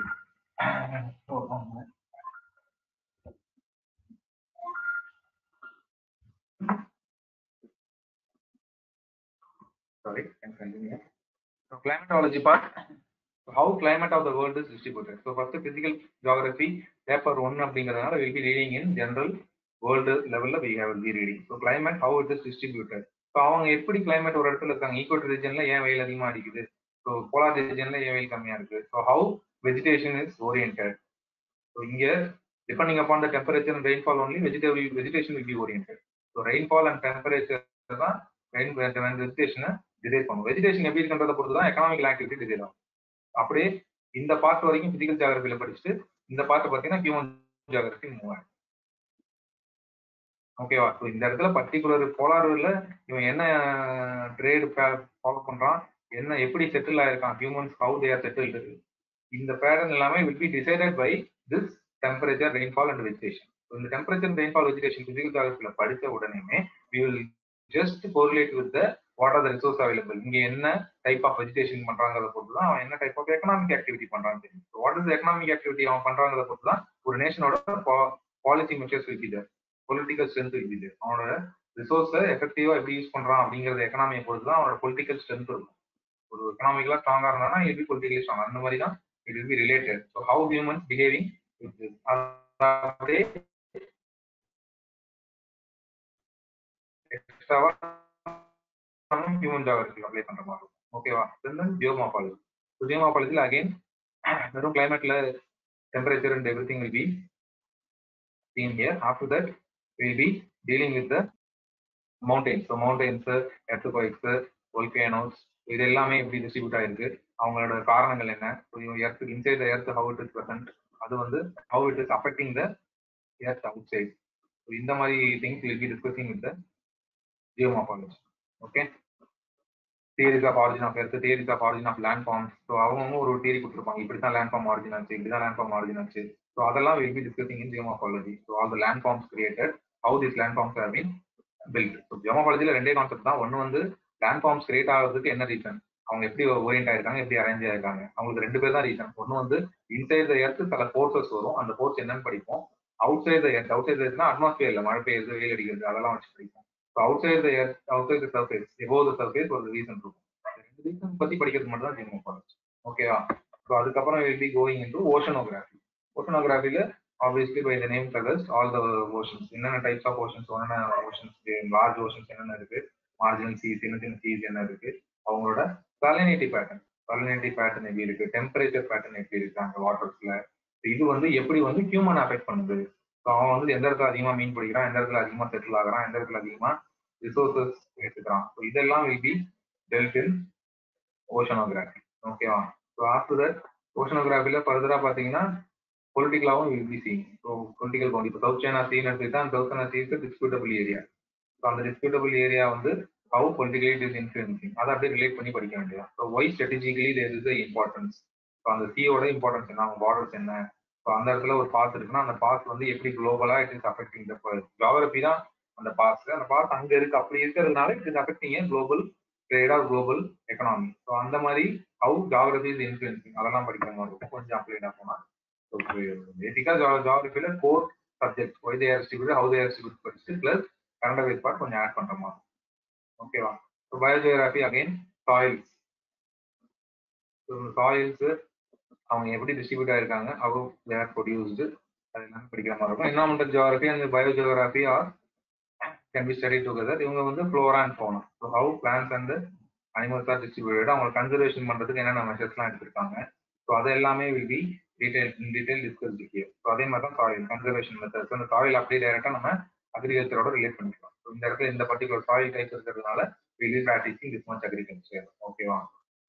sorry can continue so climatology part so how climate of the world is distributed so first physical geography paper 1 அப்படிங்கறதுனால we'll be reading in general world லெவல்ல we have be reading so climate how it is distributed so அவங்க எப்படி climate ஒரு இடத்துல இருக்காங்க equal ரீஜன்ல ஏன் வெயில் அதிகமா அடிக்குது ஸோ போலார் ரீஜன்ல ஏன் வெயில் கம்மியா இருக்கு so how vegetation is orient so இங்க depending upon the temperature and rainfall only vegetable vegetation will be orient so rainfall and temperature தான் ரெயின் வெஜிடேஷனை டிசைட் பண்ணும் வெஜிடேஷன் எப்படி இருக்குன்றத பொறுத்து தான் எக்கனாமிக்கல் ஆக்டிவிட்டி டிசைட் ஆகும் அப்படியே இந்த பார்ட் வரைக்கும் பிசிக்கல் ஜாகிரபியில படிச்சுட்டு இந்த பார்ட்டை பார்த்தீங்கன்னா ஹியூமன் ஜாகிரபி மூவ் ஆகும் ஓகேவா ஸோ இந்த இடத்துல பர்டிகுலர் போலாரில் இவன் என்ன ட்ரேடு ஃபாலோ பண்றான் என்ன எப்படி செட்டில் ஆயிருக்கான் humans how they are settled இந்த பேட்டர்ன் எல்லாமே will be decided by this temperature rainfall and vegetation இந்த டெம்பரேச்சர் ரெயின்ஃபால் வெஜிடேஷன் பிசிக்கல் ஜாகிரபியில் படித்த உடனேமே we will just correlate with the what are the resource available இங்க என்ன type of vegetation பண்றாங்கிறத பொறுத்து தான் அவன் என்ன டைப் ஆஃப் எக்கனாமிக் ஆக்டிவிட்டி பண்றான்னு தெரியும் வாட் இஸ் எக்கனாமிக் ஆக்டிவிட்டி அவன் பண்றாங்கிறத பொறுத்து தான் ஒரு நேஷனோட policy measures will be there political strength இருக்குது அவனோட ரிசோர்ஸை எஃபெக்டிவா எப்படி யூஸ் பண்றான் அப்படிங்கறது எக்கனாமியை பொறுத்து தான் அவனோட பொலிட்டிக்கல் ஸ்ட்ரென்த் இருக்கும் ஒரு எக்கனாமிக்கலா ஸ்ட்ராங்கா இருந்தானா இட் பி பொலிட்டிக்கலி ஸ்ட்ராங் அந்த மாதிரி தான் it will be related so how humans behaving அப்படியே எக்ஸ்ட்ராவா ஹியூமன் ஜாகிரபி அப்ளை பண்ற மாதிரி இருக்கும் ஓகேவா தென் ஜியோமாபாலஜி ஜியோமாபாலஜியில் அகைன் வெறும் கிளைமேட்ல temperature and everything will be seen here. After that, we'll be dealing with the mountains. So mountains, earthquakes, volcanoes, இது எல்லாமே எப்படி டிஸ்ட்ரிபியூட் ஆயிருக்கு அவங்களோட காரணங்கள் என்ன earth inside the earth how it is present அது வந்து how it is affecting the earth outside இந்த மாதிரி things will be discussing with the geomorphology okay theories of origin of earth theories of origin of landforms so அவங்க ஒரு theory கொடுத்துருப்பாங்க இப்படி தான் landform origin ஆச்சு இப்படி தான் லேண்ட் ஃபார்ம் ஆரிஜின் ஆச்சு ஸோ அதெல்லாம் will be discussing in geomorphology so all the landforms created how this landforms have been built so ஜியோமாபாலஜியில் ரெண்டே கான்செப்ட் தான் ஒன்று வந்து லேண்ட் ஃபார்ம்ஸ் கிரியேட் ஆகிறதுக்கு என்ன ரீசன் அவங்க எப்படி ஓரியன்ட் ஆயிருக்காங்க எப்படி அரேஞ்ச் ஆயிருக்காங்க அவங்களுக்கு ரெண்டு பேர் தான் ரீசன் ஒன்னு வந்து இன்சைட் த எர்த் சில ஃபோர்ஸஸ் வரும் அந்த ஃபோர்ஸ் என்னன்னு படிப்போம் outside the earth outside எர்த்னா அட்மாஸ்பியர்ல மழை பெய்யுது வெயில் அடிக்கிறது அதெல்லாம் வச்சு படிப்போம் so outside the earth outside the surface above the surface ஒரு ரீசன் இருக்கும் ரெண்டு ரீசன் பத்தி படிக்கிறது மட்டும் தான் ஜிம் இம்பார்ட்டன்ஸ் ஓகேவா ஸோ அதுக்கப்புறம் will be going into oceanography ஓஷனோகிராஃபில obviously by the name suggest all the oceans என்னென்ன டைப்ஸ் ஆஃப் ஓஷன்ஸ் என்னென்ன ஓஷன்ஸ் லார்ஜ் ஓஷன்ஸ் என்னென்ன இருக்கு மார்ஜினல் சீஸ் சின்ன சின்ன சீஸ் என்ன இருக்கு அவங்களோட சலினிட்டி பேட்டர்ன் சலினிட்டி பேட்டர்ன் எப்படி இருக்கு டெம்பரேச்சர் பேட்டர்ன் எப்படி இருக்கு அந்த வாட்டர்ஸ்ல இது வந்து எப்படி வந்து ஹியூமன் அஃபெக்ட் பண்ணுது ஸோ அவன் வந்து எந்த இடத்துல அதிகமா மீன் பிடிக்கிறான் எந்த இடத்துல அதிகமா செட்டில் ஆகுறான் எந்த இடத்துல அதிகமா ரிசோர்சஸ் எடுத்துக்கிறான் ஸோ இதெல்லாம் will be dealt in oceanography ஓகேவா ஸோ ஆஃப்டர் தட் ஓஷனோகிராஃபில ஃபர்தரா பாத்தீங்கன்னா பொலிட்டிக்கலாவும் will be seen so political bound இப்போ சவுத் சைனா சீன் எடுத்துக்கிட்டா அந்த சவுத் சைனா சீக்கு டிஸ்பியூட்டபிள் ஏரியா ஸோ அந்த டிஸ்பியூட்டபிள் ஏரியா வந்து how politically it is influencing அதை அப்படியே ரிலேட் பண்ணி படிக்க வேண்டியது so why strategically there is importance so அந்த சியோட இம்பார்ட்டன்ஸ் என்ன அவங்க பார்டர்ஸ் என்ன ஸோ அந்த இடத்துல ஒரு பாஸ் இருக்குன்னா அந்த பாஸ் வந்து எப்படி குளோபலா it is affecting the geography தான் அந்த பாஸ் அந்த பாஸ் அங்க இருக்கு அப்படி இருக்கிறதுனால it is affecting a global trade or global economy so அந்த மாதிரி ஹவு ஜியாகிரபி இஸ் இன்ஃபுளுன்சிங் அதெல்லாம் படிக்கிற மாதிரி இருக்கும் கொஞ்சம் அப்ளைடா போனா ஸோ பேசிக்கா ஜியாகிரபியில core subject why there distribute how there distribute படிச்சுட்டு பிளஸ் கரண்ட் அஃபேர்ஸ் பார்ட் கொஞ்சம் ஆட் பண்ற மாதிரி ஓகேவா so biogeography again soils soils அவங்க எப்படி டிஸ்ட்ரிபியூட் ஆயிருக்காங்க அவங்க தேர் ப்ரொடியூஸ்டு அது எல்லாமே படிக்கிற மாதிரி இருக்கும் environmental geography and biogeography are can be study together இவங்க வந்து flora and fauna so how plants and animals are distributed அவங்க கன்சர்வேஷன் பண்றதுக்கு என்னென்ன மெஷர்ஸ்லாம் எடுத்திருக்காங்க ஸோ அது எல்லாமே will be detail in detail discuss here so அதே மாதிரி தான் சாயில் கன்சர்வேஷன் மெத்தட்ஸ் அந்த சாயில் அப்படியே டைரக்டா நம்ம அக்ரிகல்ச்சரோட ரிலேட் பண்ணிக்கலாம் ஸோ இந்த இடத்துல இந்த பர்டிகுலர் சாயில் டைப் இருக்கிறதுனால will be practising this much agriculture ஓகேவா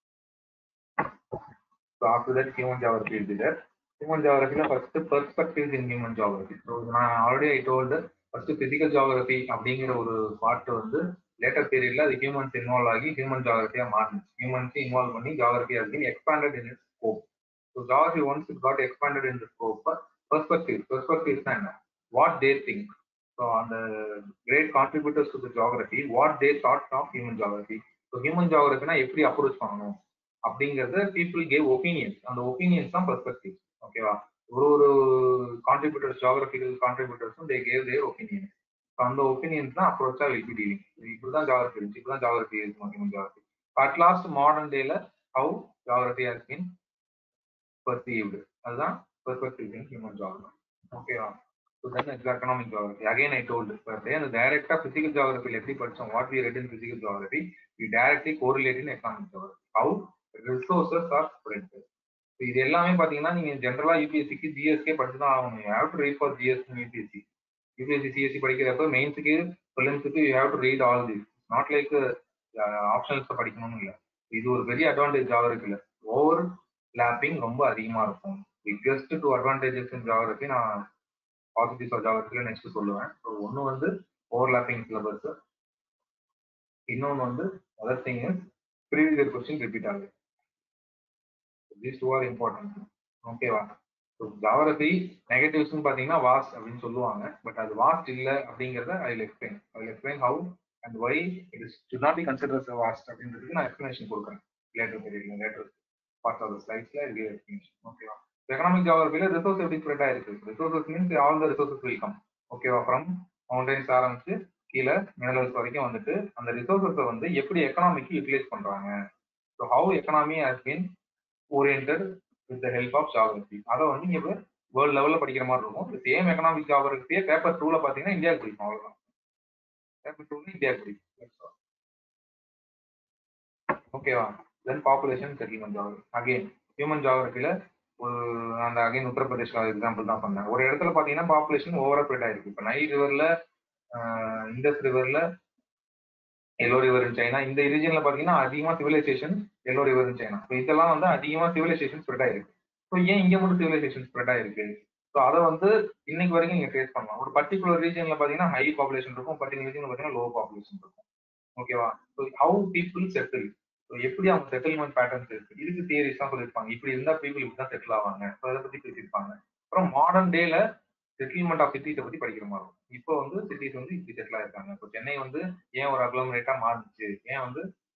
so after that human geography is there human ஜாகிரபியில் first perspectives in human geography so நான் already I told first physical geography அப்படிங்கிற ஒரு பார்ட் வந்து லேட்டர் பீரியட்ல அது humans involve ஆகி ஹியூமன் ஜாகிரபியா மாறுச்சு ஹியூமன்ஸ் இன்வால்வ் பண்ணி geography has been expanded in its scope so geography once it got expanded in the scope perspective பெர்ஸ்பெக்டிவ்ஸ்னா என்ன வாட் தே திங்க் ஸோ அந்த great contributors to the geography what they thought of human geography so human ஜாகிரபினா எப்படி approach பண்ணணும் அப்படிங்கறத people gave opinions அந்த opinions தான் perspective ஓகேவா ஒரு ஒரு கான்ட்ரிபியூட்டர்ஸ் ஜாகிரபிக்கல் கான்ட்ரிபியூட்டர்ஸும் தே கேவ் தேர் ஒப்பீனியன் அந்த ஒப்பீனியன்ஸ் தான் அப்ரோச்சா வில் பி டீலிங் இப்படிதான் ஜாகிரபி இருந்துச்சு இப்படிதான் ஜாகிரபி இருக்கும் human geography at last modern டேல how geography has been perceived அதுதான் பெர்ஸ்பெக்டிவ் இன் ஹியூமன் ஜாகிரபி ஓகேவா so then it's economic geography again I told அந்த டைரக்டா பிசிக்கல் ஜாகிரபியில் எப்படி படிச்சோம் what we read in physical geography we directly correlate in economic geography how resources are spread இது எல்லாமே பாத்தீங்கன்னா நீங்க ஜென்ரலா யூபிஎஸ்சிக்கு ஜிஎஸ்கே படிச்சு தான் ஆகணும் you have to read for GS UPSC UPSC CSE படிக்கிறப்ப மெயின்ஸுக்கு ப்ரிலிம்ஸுக்கு you have to read all this not like options படிக்கணும்னு இல்லை இது ஒரு பெரிய அட்வான்டேஜ் ஜாகிரபியில் ஓவர் லேப்பிங் ரொம்ப அதிகமா இருக்கும் biggest two advantages in geography நான் பாசிட்டிவ்ஸ் ஆஃப் ஜாகிரபியில் நெக்ஸ்ட் சொல்லுவேன் ஸோ ஒன்று வந்து ஓவர் லேப்பிங் சிலபஸ் இன்னொன்று வந்து other thing is previous question repeat ஆகுது தீஸ் டூ ஆர் இம்பார்ட்டன்ட் ஓகேவா ஸோ ஜாகிரபி நெகட்டிவ்ஸ்னு பார்த்தீங்கன்னா வாஸ்ட் அப்படின்னு சொல்லுவாங்க பட் அது வாஸ்ட் இல்லை அப்படிங்கிறத I explain I explain how and why it is to not be consider vast அப்படின்றதுக்கு நான் எக்ஸ்பிளேஷன் கொடுக்குறேன் லேட்டர் பீரியட்ல லேட்டர் பார்ட் ஆஃப் ஸ்லைட்ஸ்ல இது எக்ஸ்பிளேஷன் ஓகேவா எக்கனாமிக் ஜாகிரபியில ரிசோர்ஸ் எப்படி ஸ்ப்ரெட் ஆயிருக்கு resources means all the resources will come ஓகேவா ஃப்ரம் மவுண்டன்ஸ் ஆரம்பிச்சு கீழே மினரல்ஸ் வரைக்கும் வந்துட்டு அந்த ரிசோர்சஸை வந்து எப்படி எக்கனாமிக்கு யூட்டிலைஸ் பண்றாங்க so how economy has been oriented with the help of geography அதை வந்து நீங்க வேர்ல்ட் லெவல்ல படிக்கிற மாதிரி இருக்கும் சேம் எக்கனாமிக் ஜாகிரபியே பேப்பர் டூல பாத்தீங்கன்னா இந்தியாவுக்கு பிடிக்கும் அவ்வளவுதான் பேப்பர் டூல இந்தியாவுக்கு பிடிக்கும் ஓகேவா then population settlement geography again human ஜாகிரபியில ஒரு அந்த அகைன் உத்தரப்பிரதேஷ்ல எக்ஸாம்பிள் தான் பண்ணேன் ஒரு இடத்துல பாத்தீங்கன்னா பாப்புலேஷன் ஓவரா ஸ்ப்ரெட் ஆயிருக்கு இப்போ நைல் ரிவர்ல இண்டஸ் ரிவர்ல எல்லோ ரிவர் இன் சைனா இந்த ரீஜன்ல பாத்தீங்கன்னா அதிகமா civilisation yellow river in China so இதெல்லாம் வந்து அதிகமா சிவிலைசேஷன் ஸ்ப்ரெட் ஆயிருக்கு ஸோ ஏன் இங்க மட்டும் சிவிலைசேஷன் ஸ்ப்ரெட் ஆயிருக்கு ஸோ அதை வந்து இன்னைக்கு வரைக்கும் நீங்க ஃபேஸ் பண்ணலாம் ஒரு பர்டிகுலர் ரீஜன்ல பாத்தீங்கன்னா ஹை பாப்புலேஷன் இருக்கும் பர்டிகுலர் ரீஜன்ல பாத்தீங்கன்னா லோ பாப்புலேஷன் இருக்கும் ஓகேவா so how people settle so எப்படி அவங்க செட்டில்மெண்ட் பேட்டர்ன்ஸ் இருக்கு இதுக்கு தியரிஸ் தான் சொல்லியிருப்பாங்க இப்படி இருந்தா பீப்புள் இப்படி தான் செட்டில் ஆவாங்க ஸோ அதை பத்தி பேசியிருப்பாங்க அப்புறம் மாடர்ன் டேல செட்டில்மெண்ட் ஆஃப் சிட்டிஸை பத்தி படிக்கிற மாதிரி இருக்கும் இப்போ வந்து சிட்டிஸ் வந்து இப்படி செட்டில் ஆயிருக்காங்க இப்போ சென்னை வந்து ஏன் ஒரு அக்ளோமரேட்டா மாறுச்சு ஏன் வந்து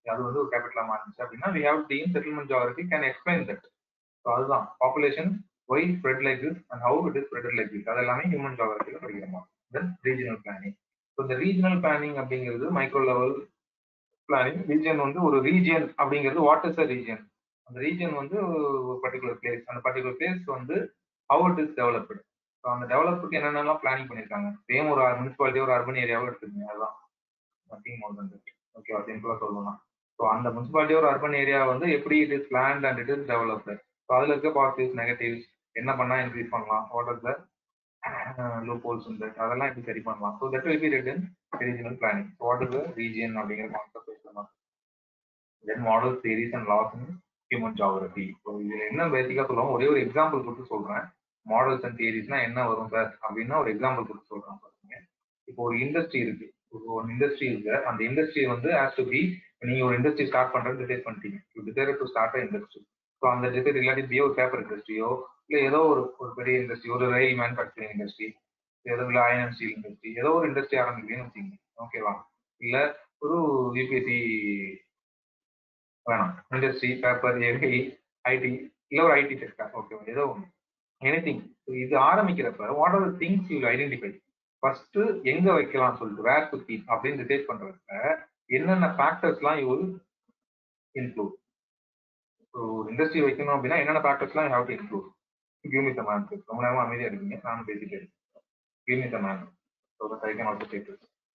அது வந்து ஒரு கேபிட்டலா மாறிச்சு அப்படின்னா we have deemed settlement geography can explain that so அதுதான் population why spread like this and how it is spread like this அது எல்லாமே ஹியூமன் ஜியாகிரபியில் படிக்கிறோமா தென் ரீஜனல் பிளானிங் ஸோ இந்த ரீஜனல் பிளானிங் அப்படிங்கிறது மைக்ரோ லெவல் பிளானிங் ரீஜன் வந்து ஒரு region அப்படிங்கிறது வாட் இஸ் அ ரீஜன் அந்த ரீஜன் வந்து ஒரு பர்டிகுலர் பிளேஸ் அந்த பர்டிகுலர் பிளேஸ் வந்து how it is developed so அந்த டெவலப்புக்கு என்னென்னலாம் பிளானிங் பண்ணியிருக்காங்க சேம் ஒரு முனிசிபாலிட்டி ஒரு அர்பன் ஏரியாவும் எடுத்துக்கோங்க அதுதான் நத்திங் மோர் தன் ஓகேவா சிம்பிளாக சொல்லணும்னா ஸோ அந்த முனிசிபாலிட்டி ஒரு அர்பன் ஏரியா வந்து எப்படி it is planned and it is developed so அதில் இருக்க பாசிட்டிவ்ஸ் நெகட்டிவ்ஸ் என்ன பண்ணால் இன்க்ரீஸ் பண்ணலாம் what are the loopholes உண்டு அதெல்லாம் எப்படி சரி பண்ணலாம் so that will be written regional planning what is the region அப்படிங்கிற கான்செப்ட் பேசலாம் then model series and laws in human geography so இதில் என்ன பேசிக்காக சொல்லுவோம் ஒரே ஒரு எக்ஸாம்பிள் கொடுத்து சொல்கிறேன் மாடல்ஸ் அண்ட் தியரிஸ்னா என்ன வரும் சார் அப்படின்னா ஒரு எக்ஸாம்பிள் கொடுத்து சொல்கிறேன் பாருங்க இப்போ ஒரு இண்டஸ்ட்ரி இருக்கு ஒரு இண்டஸ்ட்ரி இருக்கு அந்த இண்டஸ்ட்ரி வந்து ஹேஸ் டு பி நீங்க ஒரு இண்டஸ்ட்ரி ஸ்டார்ட் பண்றது டிசைட் பண்ணிட்டீங்க you decide to start industry so அந்த டிசைட் இல்லாட்டி பி ஒரு பேப்பர் இண்டஸ்ட்ரியோ இல்லை ஏதோ ஒரு ஒரு பெரிய இண்டஸ்ட்ரி ஒரு ரயில் மேனுஃபேக்சரிங் இண்டஸ்ட்ரி ஏதோ இல்லை அயன் அண்ட் ஸ்டீல் இண்டஸ்ட்ரி ஏதோ ஒரு இண்டஸ்ட்ரி ஆரம்பிக்கிறீங்கன்னு வச்சுக்கோங்க ஓகேவா இல்லை ஒரு யூபிஎஸ்சி வேணாம் இண்டஸ்ட்ரி பேப்பர் ஏஐ ஐடி இல்லை ஒரு ஐடி செக்டர் ஓகேவா ஏதோ ஒன்று எனி திங் இது ஆரம்பிக்கிறப்ப what are things you identify first எங்க வைக்கலாம் சொல்லிட்டு வேர் டு கீப் அப்படின்னு டிசைட் பண்றப்ப என்னென்ன ஃபேக்டர்ஸ்லாம் யூ இன்க்ளூட் ஸோ இண்டஸ்ட்ரி வைக்கணும் அப்படின்னா என்னென்ன ஃபேக்டர்ஸ்லாம் have to include give me some answer ரொம்ப நேரமா அமைதியா இருக்கீங்க நானும் பேசிட்டே இருக்கேன் give me some answer so that I can also take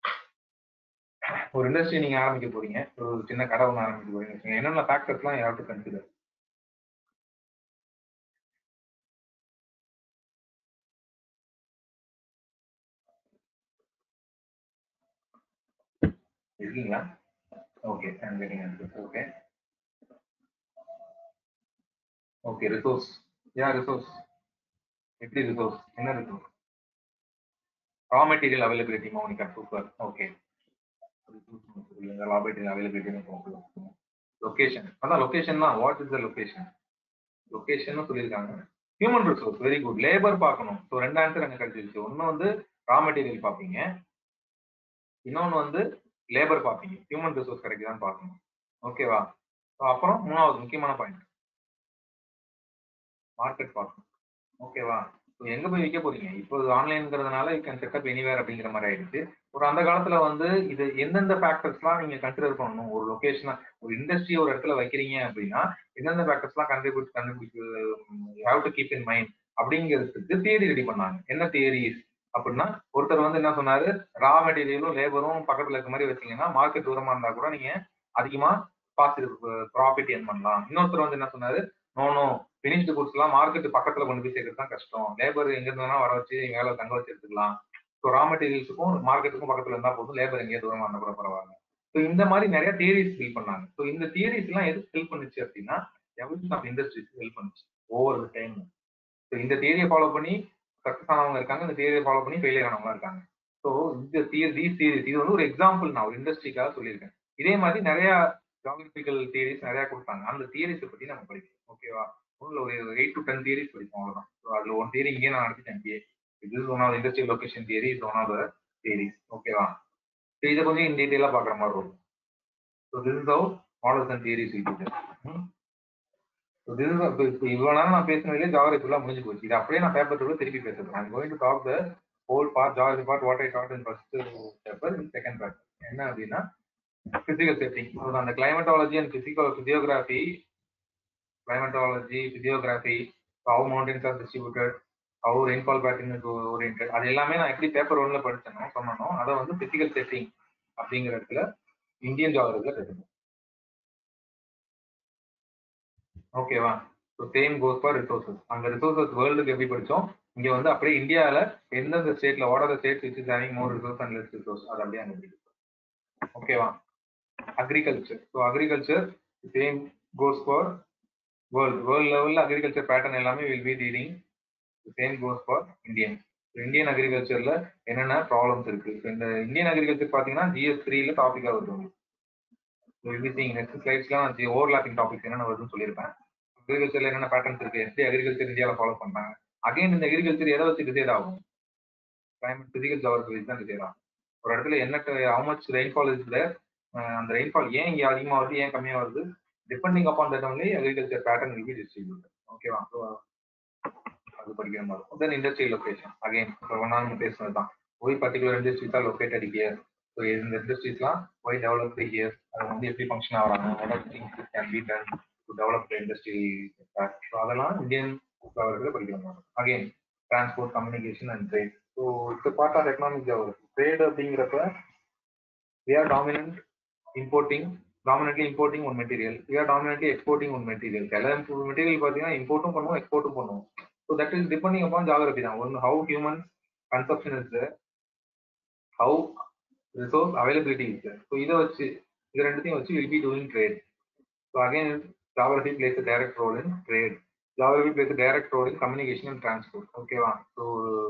ஒரு இண்டஸ்ட்ரி நீங்க ஆரம்பிக்க போறீங்க ஒரு சின்ன கடை ஒன்று ஆரம்பிக்க போறீங்க என்னென்ன ஃபேக்டர்ஸ்லாம் ஹேவ் டு கன்சிடர் இருக்கீங்களா okay I'm getting answer okay okay resource yeah resource எப்படி ரிசோர்ஸ் என்ன resource raw material availability Monica super okay raw material availability location அதான் லொகேஷன் தான் what is the location location சொல்லியிருக்காங்க human resource very good labour பார்க்கணும் so ரெண்டு answer எனக்கு கிடைச்சிருச்சு ஒன்று வந்து ரா மெட்டீரியல் பார்ப்பீங்க இன்னொன்று வந்து லேபர் பார்ப்பீங்க ஹியூமன் ரிசோர்ஸ் கிடைக்குதான்னு பார்க்கணும் ஓகேவா அப்புறம் மூணாவது முக்கியமான பாயிண்ட் மார்க்கெட் பார்க்கணும் ஓகேவா எங்க போய் விற்க போறீங்க இப்போ ஆன்லைன்ங்கிறதுனால யூ கேன் செட்டப் எனிவேர் அப்படிங்கிற மாதிரி ஆயிடுச்சு ஒரு அந்த காலத்துல வந்து இது எந்தெந்த ஃபேக்டர்ஸ்லாம் நீங்க கன்சிடர் பண்ணணும் ஒரு லொகேஷனா ஒரு இண்டஸ்ட்ரி ஒரு இடத்துல வைக்கிறீங்க அப்படின்னா எந்தெந்த ஃபேக்டர்ஸ்லாம் கண்டுபிடிச்சு கண்டுபிடிச்சு have to keep in mind அப்படிங்கிறதுக்கு தியரி ரெடி பண்ணாங்க என்ன தியரிஸ் அப்படின்னா ஒருத்தர் வந்து என்ன சொன்னாரு ரா மெட்டீரியலும் லேபரும் பக்கத்துல இருக்க மாதிரி வச்சீங்கன்னா மார்க்கெட் தூரமா இருந்தா கூட நீங்க அதிகமா பாசிட்டிவ் ப்ராஃபிட் ஏன் பண்ணலாம் இன்னொருத்தர் வந்து என்ன சொன்னாரு நோ நோ பினிஷ்டு குட்ஸ் எல்லாம் மார்க்கெட் பக்கத்துல கொண்டு போய் சேர்க்கறது தான் கஷ்டம் லேபர் எங்க இருந்தா வர வச்சு வேலை தங்க வச்சு எடுத்துக்கலாம் ஸோ ரா மெட்டீரியல்ஸுக்கும் மார்க்கெட்டுக்கும் பக்கத்துல இருந்தா போதும் லேபர் எங்கேயே தூரமா இருந்தா கூட பரவாயில்ல ஸோ இந்த மாதிரி நிறைய தியரிஸ் ஃபில் பண்ணாங்க ஸோ இந்த தியரிஸ் எல்லாம் எதுக்கு ஹெல்ப் பண்ணுச்சு அப்படின்னா எவல்யூஷன் ஆஃப் இண்டஸ்ட்ரிஸ் ஹெல்ப் பண்ணுச்சு ஓவர் டைம் ஸோ இந்த தியரியை ஃபாலோ பண்ணி சக்சஸ் ஆனவங்க இருக்காங்க இந்த தியரியை ஃபாலோ பண்ணி ஃபெயிலியர் ஆனவங்க இருக்காங்க ஸோ இந்த தியர் தீஸ் தியரிஸ் இது வந்து ஒரு எக்ஸாம்பிள் நான் ஒரு இண்டஸ்ட்ரிக்காக சொல்லியிருக்கேன் இதே மாதிரி நிறைய ஜாகிரபிக்கல் தியரிஸ் நிறைய கொடுத்தாங்க அந்த தியரிஸை பத்தி நம்ம படிக்கணும் ஓகேவா ஒன்றும் ஒரு எயிட் டு டென் தியரிஸ் படிப்போம் அவ்வளோதான் ஸோ அதில் ஒன் தியரி இங்கே நான் நடத்திட்டேன் பிஏ இது one of industrial location theory இது ஒன் ஆஃப் த தியரிஸ் ஓகேவா ஸோ இதை கொஞ்சம் இன் டீட்டெயிலாக பார்க்குற மாதிரி இருக்கும் so this is how models and theories இது ஸோ திஸ் இஸ் இப்போ இவ்வளோ நேரம் நான் பேசினதுலேயே ஜாகிரபி ஃபுல்லாக முடிஞ்சு போச்சு இது அப்படியே நான் பேப்பர் கூட திருப்பி பேசுறேன் I'm going to talk the whole part geography part what I taught in first paper in second paper என்ன அப்படின்னா பிசிக்கல் செட்டிங் அந்த climatology and physical physiography climatology, physiography, how mountains are distributed, how rainfall pattern is oriented அது எல்லாமே நான் எப்படி paper ஒன்ல படிச்சனோ சொன்னனோ அதை வந்து பிசிக்கல் செட்டிங் அப்படிங்கிற இடத்துல இந்தியன் ஜாகிரபில பேசணும் ஓகேவா so same goes for resources அங்க ரிசோர்சஸ் வேர்ல்டுக்கு எப்படி படிச்சோம் இங்க வந்து அப்படியே இந்தியாவில் எந்தெந்த ஸ்டேட்ல what are the state which is having more resource and less resource அது அப்படியே அங்க படிக்கும் ஓகேவா agriculture so agriculture same goes for world world லெவலில் அக்ரிகல்ச்சர் பேட்டர்ன் எல்லாமே will be reading same goes for Indian Indian அக்ரிகல்ச்சர்ல என்னென்ன ப்ராப்ளம்ஸ் இருக்கு இந்த இந்தியன் அக்ரிகல்ச்சர் பார்த்தீங்கன்னா ஜிஎஸ் த்ரீல டாபிக்காக வருது உங்களுக்கு நெக்ஸ்ட் ஸ்லைட்ஸ்லாம் நான் ஓவர்லாப்பிங் டாபிக்ஸ் என்னென்ன வருதுன்னு சொல்லியிருப்பேன் அக்ரிகல்ச்சர்ல என்னென்ன பேட்டர்ன்ஸ் இருக்கு எப்படி அக்ரிகல்ச்சர் இந்தியாவில் ஃபாலோ பண்றாங்க அகைன் இந்த அக்ரிகல்ச்சர் எதை வச்சு டிசைட் ஆகும் கிளைமேட் பிசிக்கல் ஜாகிரபி தான் டிசைட் ஆகும் ஒரு இடத்துல என்ன how much rainfall is there அந்த ரெயின்ஃபால் ஏன் இங்கே அதிகமாக வருது ஏன் கம்மியாக வருது depending upon that only agriculture pattern will be distribute ஓகேவா ஸோ அது படிக்கிற மாதிரி இருக்கும் தென் இண்டஸ்ட்ரியல் லொகேஷன் அகைன் இப்போ ஒன்றா நம்ம பேசுனது தான் why particular industries are located here so இந்த இண்டஸ்ட்ரீஸ்லாம் ஒய் டெவலப்டு ஹியர் அது வந்து எப்படி ஃபங்க்ஷன் ஆகிறாங்க what are things can be done to develop industry so அதெல்லாம் இந்தியன் அவர்கள் படிக்கிற மாதிரி again transport communication and trade so it's part of economic geography trade அப்படிங்கிறப்ப we are dominant importing dominantly importing one material we are dominantly exporting one material எல்லா material பார்த்தீங்கன்னா இம்போர்ட்டும் பண்ணுவோம் எக்ஸ்போர்ட்டும் பண்ணுவோம் so that is depending upon geography தான் ஒன்று how human consumption is how resource availability is so இதை வச்சு இது ரெண்டுத்தையும் வச்சு will be doing trade so again geography plays direct role in trade geography plays direct role in communication and transport ஓகேவா so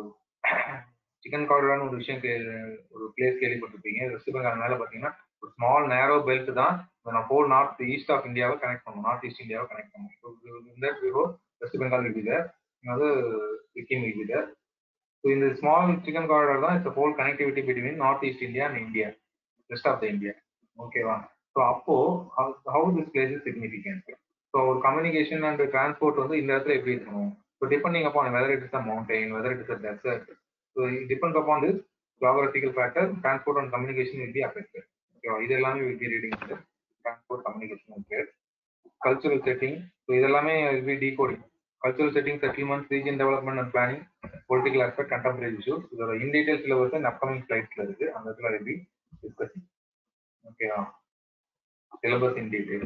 chicken கார்டரான ஒரு விஷயம் ஒரு பிளேஸ் கேள்விப்பட்டிருப்பீங்க வெஸ்ட் பெங்கால் மேல பாத்தீங்கன்னா ஒரு ஸ்மால் நேரோ பெல்ட் தான் நம்ம ஹோல் நார்த் ஈஸ்ட் ஆஃப் இந்தியாவை கனெக்ட் பண்ணும் நார்த் ஈஸ்ட் இந்தியாவை கனெக்ட் பண்ணும் இந்த பியூரோ வெஸ்ட் பெங்கால் இருக்குது அது சிக்கிம் இருக்குது ஸோ இந்த ஸ்மால் சிக்கன் கார்டர் தான் it's whole connectivity between north east India and India rest of the India ஓகேவா ஸோ அப்போ how this place is significant so ஒரு கம்யூனிகேஷன் அண்ட் டிரான்ஸ்போர்ட் வந்து இந்த இடத்துல எப்படி இருக்கணும் so depending upon whether it is a mountain whether it is a desert so it depends upon this ஜாகிரபிக்கல் factor transport and communication will be affected ஓகேவா இது எல்லாமே will be reading transport communication and trade cultural setting so இதெல்லாமே will be decoding cultural setting settlement region development and planning political aspect contemporary issues இதோட in detail syllabus இந்த upcoming ஸ்லைட்ஸ்ல இருக்கு அந்த இடத்துல வில் பி டிஸ்கசிங் ஓகேவா syllabus in detail